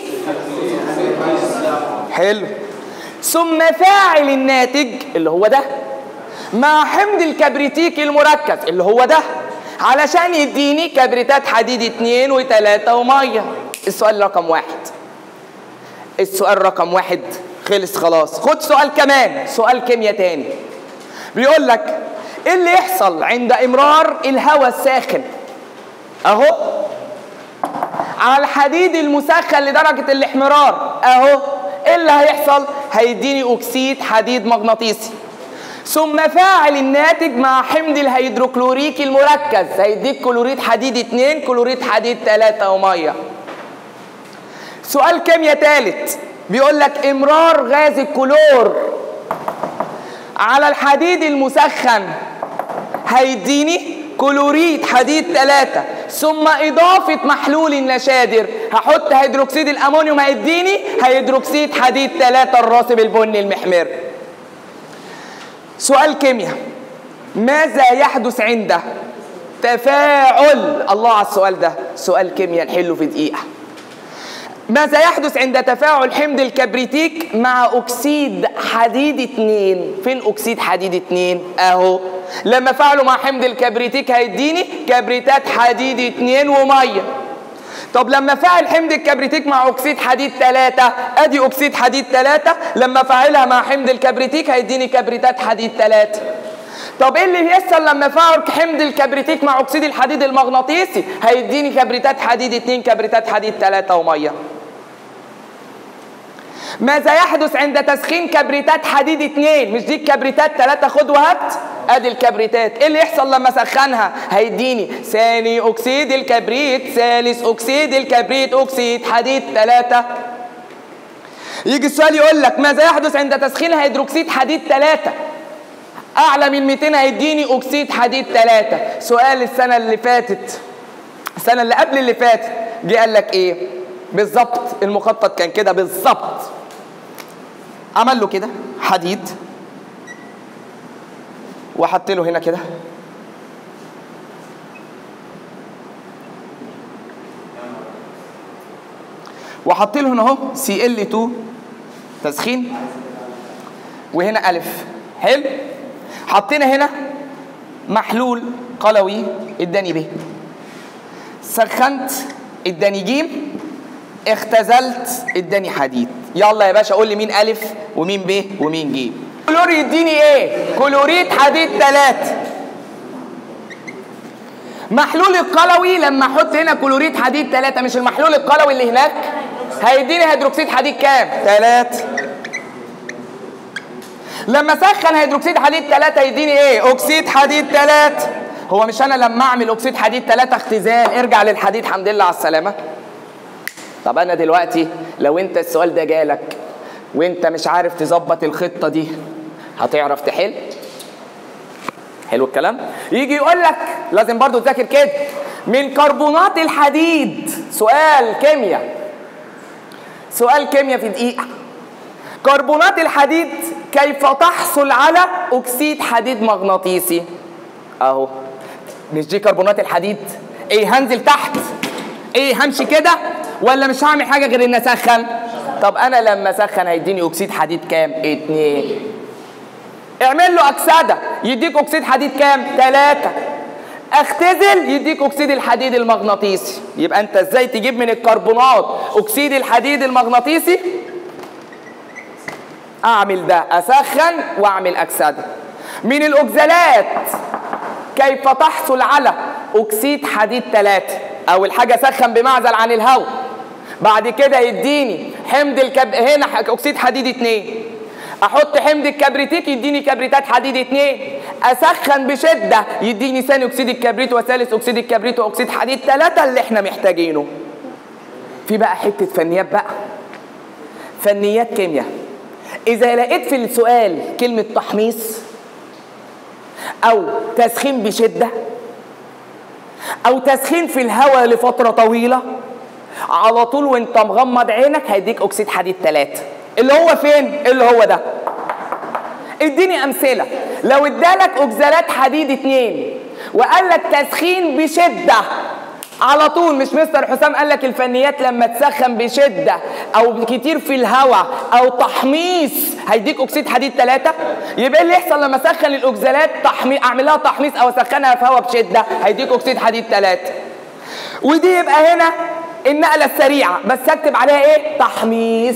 حلو ثم فاعل الناتج اللي هو ده مع حمض الكبريتيك المركز اللي هو ده علشان يديني كبريتات حديد اتنين وتلاتة ومية السؤال رقم واحد السؤال رقم واحد خلص خلاص خد سؤال كمان سؤال كيمياء تاني بيقول لك ايه اللي يحصل عند امرار الهواء الساخن اهو على الحديد المسخن لدرجة الاحمرار اهو ايه اللي هيحصل هيديني اكسيد حديد مغناطيسي ثم فاعل الناتج مع حمض الهيدروكلوريك المركز هيديك كلوريد حديد 2 كلوريد حديد 3 وميه سؤال كيمياء ثالث بيقول لك امرار غاز الكلور على الحديد المسخن هيديني كلوريد حديد 3 ثم إضافة محلول النشادر هحط هيدروكسيد الأمونيوم هيديني هيدروكسيد حديد 3 الراسب البني المحمر سؤال كيمياء ماذا يحدث عند تفاعل الله على السؤال ده سؤال كيمياء نحله في دقيقة ماذا يحدث عند تفاعل حمض الكبريتيك مع اكسيد حديد 2 فين اكسيد حديد 2 اهو لما فعلوا مع حمض الكبريتيك هيديني كبريتات حديد 2 وميه طب لما فعل حمض الكبريتيك مع اكسيد حديد 3 ادي اكسيد حديد 3 لما فعلها مع حمض الكبريتيك هيديني كبريتات حديد 3 طب ايه اللي بيحصل لما فعل حمض الكبريتيك مع اكسيد الحديد المغناطيسي هيديني كبريتات حديد 2 كبريتات حديد 3 وميه ماذا يحدث عند تسخين كبريتات حديد 2 مش دي الكبريتات 3 خد وهات ادي الكبريتات ايه اللي يحصل لما اسخنها هيديني ثاني اكسيد الكبريت ثالث اكسيد الكبريت اكسيد حديد 3 يجي السؤال يقول لك ماذا يحدث عند تسخين هيدروكسيد حديد 3 اعلى من 200 هيديني اكسيد حديد 3 سؤال السنه اللي فاتت السنه اللي قبل اللي فاتت جه قال لك ايه بالظبط المخطط كان كده بالظبط عمل له كده حديد وحط له هنا كده وحط له هنا اهو سي ال 2 تسخين وهنا الف حلو حطينا هنا محلول قلوي اداني ب سخنت اداني جيم اختزلت اداني حديد يلا يا باشا قول لي مين الف ومين ب ومين ج كلور يديني ايه كلوريد حديد 3 محلول القلوي لما احط هنا كلوريد حديد 3 مش المحلول القلوي اللي هناك هيديني هيدروكسيد حديد كام 3 لما اسخن هيدروكسيد حديد 3 يديني ايه اكسيد حديد 3 هو مش انا لما اعمل اكسيد حديد 3 اختزال ارجع للحديد الحمد لله على السلامه طب انا دلوقتي لو انت السؤال ده جالك وانت مش عارف تظبط الخطه دي هتعرف تحل حلو الكلام يجي يقول لك لازم برضو تذاكر كده من كربونات الحديد سؤال كيمياء سؤال كيمياء في دقيقه كربونات الحديد كيف تحصل على اكسيد حديد مغناطيسي اهو مش دي كربونات الحديد ايه هنزل تحت ايه همشي كده ولا مش هعمل حاجه غير ان اسخن طب انا لما اسخن هيديني اكسيد حديد كام اتنين اعمل له اكسده يديك اكسيد حديد كام تلاتة اختزل يديك اكسيد الحديد المغناطيسي يبقى انت ازاي تجيب من الكربونات اكسيد الحديد المغناطيسي اعمل ده اسخن واعمل اكسده من الاوكزالات كيف تحصل على اكسيد حديد 3 اول حاجه اسخن بمعزل عن الهواء بعد كده يديني حمض الكب هنا اكسيد حديد 2 احط حمض الكبريتيك يديني كبريتات حديد 2 اسخن بشده يديني ثاني اكسيد الكبريت وثالث اكسيد الكبريت واكسيد حديد 3 اللي احنا محتاجينه في بقى حته فنيات بقى فنيات كيمياء إذا لقيت في السؤال كلمة تحميص أو تسخين بشدة أو تسخين في الهواء لفترة طويلة على طول وانت مغمض عينك هيديك أكسيد حديد ثلاثة اللي هو فين؟ اللي هو ده اديني أمثلة لو ادالك أكزالات حديد اتنين وقال لك تسخين بشدة على طول مش مستر حسام قال لك الفنيات لما تسخن بشده او كتير في الهواء او تحميص هيديك اكسيد حديد ثلاثة يبقى اللي يحصل لما اسخن الاكزالات تحميص اعمل لها تحميص او اسخنها في هواء بشده هيديك اكسيد حديد ثلاثة ودي يبقى هنا النقله السريعه بس اكتب عليها ايه تحميص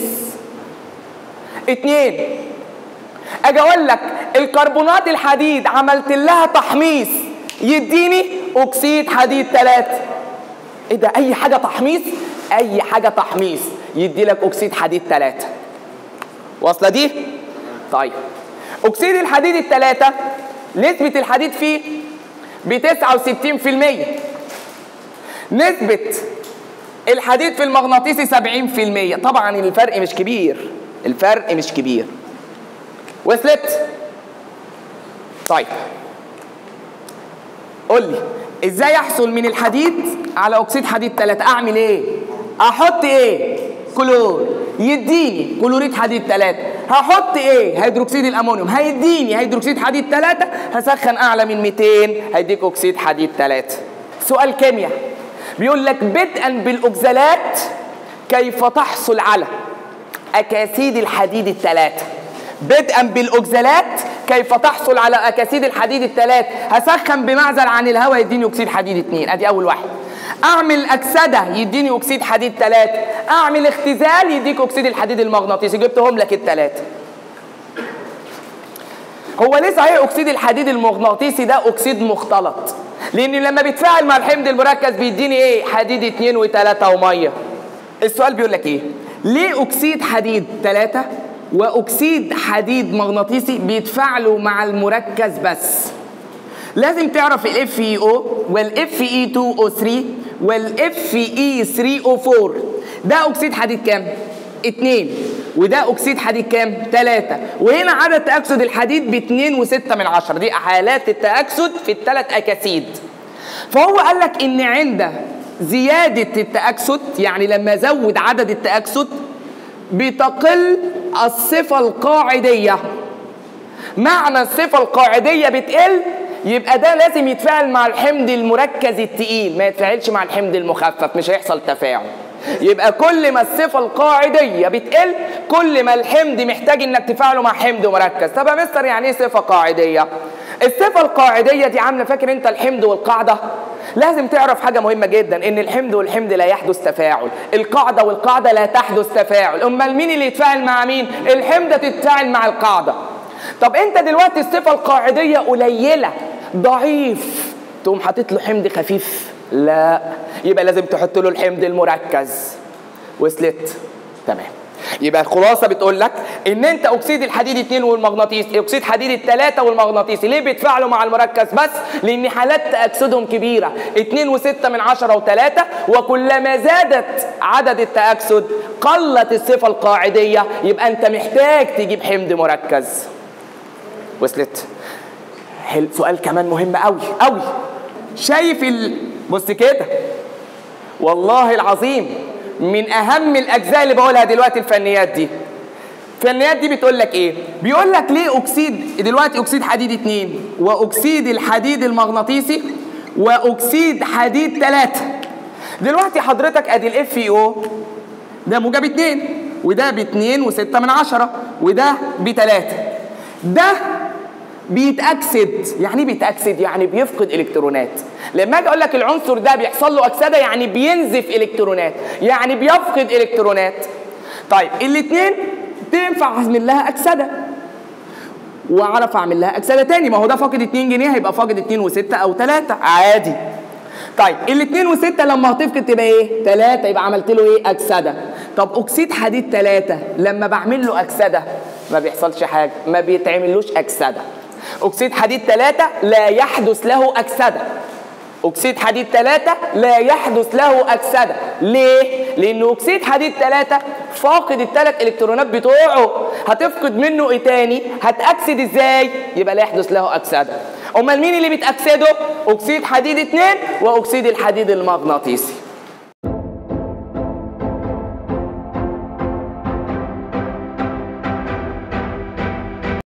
اتنين اجي اقول لك الكربونات الحديد عملت لها تحميص يديني اكسيد حديد ثلاثة ايه ده اي حاجه تحميص اي حاجه تحميص يدي لك اكسيد حديد ثلاثة واصله دي طيب اكسيد الحديد الثلاثة نسبة الحديد فيه ب 69% نسبة الحديد في المغناطيسي 70% طبعا الفرق مش كبير الفرق مش كبير وصلت طيب قول لي ازاي احصل من الحديد على اكسيد حديد 3 اعمل ايه احط ايه كلور يديني كلوريد حديد 3 هحط ايه هيدروكسيد الامونيوم هيديني هيدروكسيد حديد 3 هسخن اعلى من 200 هيديك اكسيد حديد 3 سؤال كيمياء بيقول لك بدءا بالاكزالات كيف تحصل على اكاسيد الحديد الثلاثه بدءا بالاكزالات كيف تحصل على اكاسيد الحديد الثلاث هسخن بمعزل عن الهواء يديني اكسيد حديد اثنين ادي اول واحد اعمل اكسده يديني اكسيد حديد ثلاث اعمل اختزال يديك اكسيد الحديد المغناطيسي جبتهم لك الثلاثه هو ليه صحيح اكسيد الحديد المغناطيسي ده اكسيد مختلط لان لما بيتفاعل مع الحمض المركز بيديني ايه حديد اثنين وثلاثة وميه السؤال بيقول لك ايه ليه اكسيد حديد ثلاثة واكسيد حديد مغناطيسي بيتفاعلوا مع المركز بس لازم تعرف الاف اي او والاف اي 2 او 3 والاف اي 3 او 4 ده اكسيد حديد كام؟ اتنين وده اكسيد حديد كام 3 وهنا عدد تاكسد الحديد ب 2 و6 من 10 دي حالات التاكسد في الثلاث اكاسيد فهو قال لك ان عند زياده التاكسد يعني لما ازود عدد التاكسد بتقل الصفه القاعديه معنى الصفه القاعديه بتقل يبقى ده لازم يتفاعل مع الحمض المركز التقيل ما يتفاعلش مع الحمض المخفف مش هيحصل تفاعل يبقى كل ما الصفه القاعديه بتقل كل ما الحمض محتاج انك تفاعله مع حمض مركز طب يا مستر يعني ايه صفه قاعديه الصفه القاعديه دي عامله فاكر انت الحمض والقاعده لازم تعرف حاجه مهمه جدا ان الحمض والحمض لا يحدث تفاعل القاعده والقاعده لا تحدث تفاعل امال مين اللي يتفاعل مع مين الحمض تتفاعل مع القاعده طب انت دلوقتي الصفه القاعديه قليله ضعيف تقوم حاطط له حمض خفيف لا يبقى لازم تحط له الحمض المركز وصلت تمام يبقى الخلاصه بتقول لك ان انت اكسيد الحديد 2 والمغناطيسي اكسيد حديد الثلاثه والمغناطيسي ليه بيتفاعلوا مع المركز بس لان حالات تاكسدهم كبيره 2 و6 من 10 و3 وكلما زادت عدد التاكسد قلت الصفه القاعديه يبقى انت محتاج تجيب حمض مركز وصلت حل سؤال كمان مهم قوي قوي شايف ال... بص كده والله العظيم من اهم الاجزاء اللي بقولها دلوقتي الفنيات دي الفنيات دي بتقول لك ايه بيقول لك ليه اكسيد دلوقتي اكسيد حديد 2 واكسيد الحديد المغناطيسي واكسيد حديد 3 دلوقتي حضرتك ادي الاف اي او ده موجب 2 وده ب 2 و6 من 10 وده ب 3 ده بيتاكسد يعني ايه بيتاكسد يعني بيفقد الكترونات لما اجي اقول لك العنصر ده بيحصل له اكسده يعني بينزف الكترونات يعني بيفقد الكترونات طيب الاثنين تنفع اعمل لها اكسده واعرف اعمل لها اكسده تاني ما هو ده فاقد 2 جنيه هيبقى فاقد 2 و6 او 3 عادي طيب الاثنين و6 لما هتفقد تبقى ايه 3 يبقى عملت له ايه اكسده طب اكسيد حديد 3 لما بعمل له اكسده ما بيحصلش حاجه ما بيتعملوش اكسده أكسيد حديد 3 لا يحدث له أكسدة أكسيد حديد 3 لا يحدث له أكسدة ليه؟ لأن أكسيد حديد 3 فاقد الثلاث إلكترونات بتوعه هتفقد منه إيه تاني؟ هتأكسد إزاي؟ يبقى لا يحدث له أكسدة أمال مين اللي بتأكسده؟ أكسيد حديد 2 وأكسيد الحديد المغناطيسي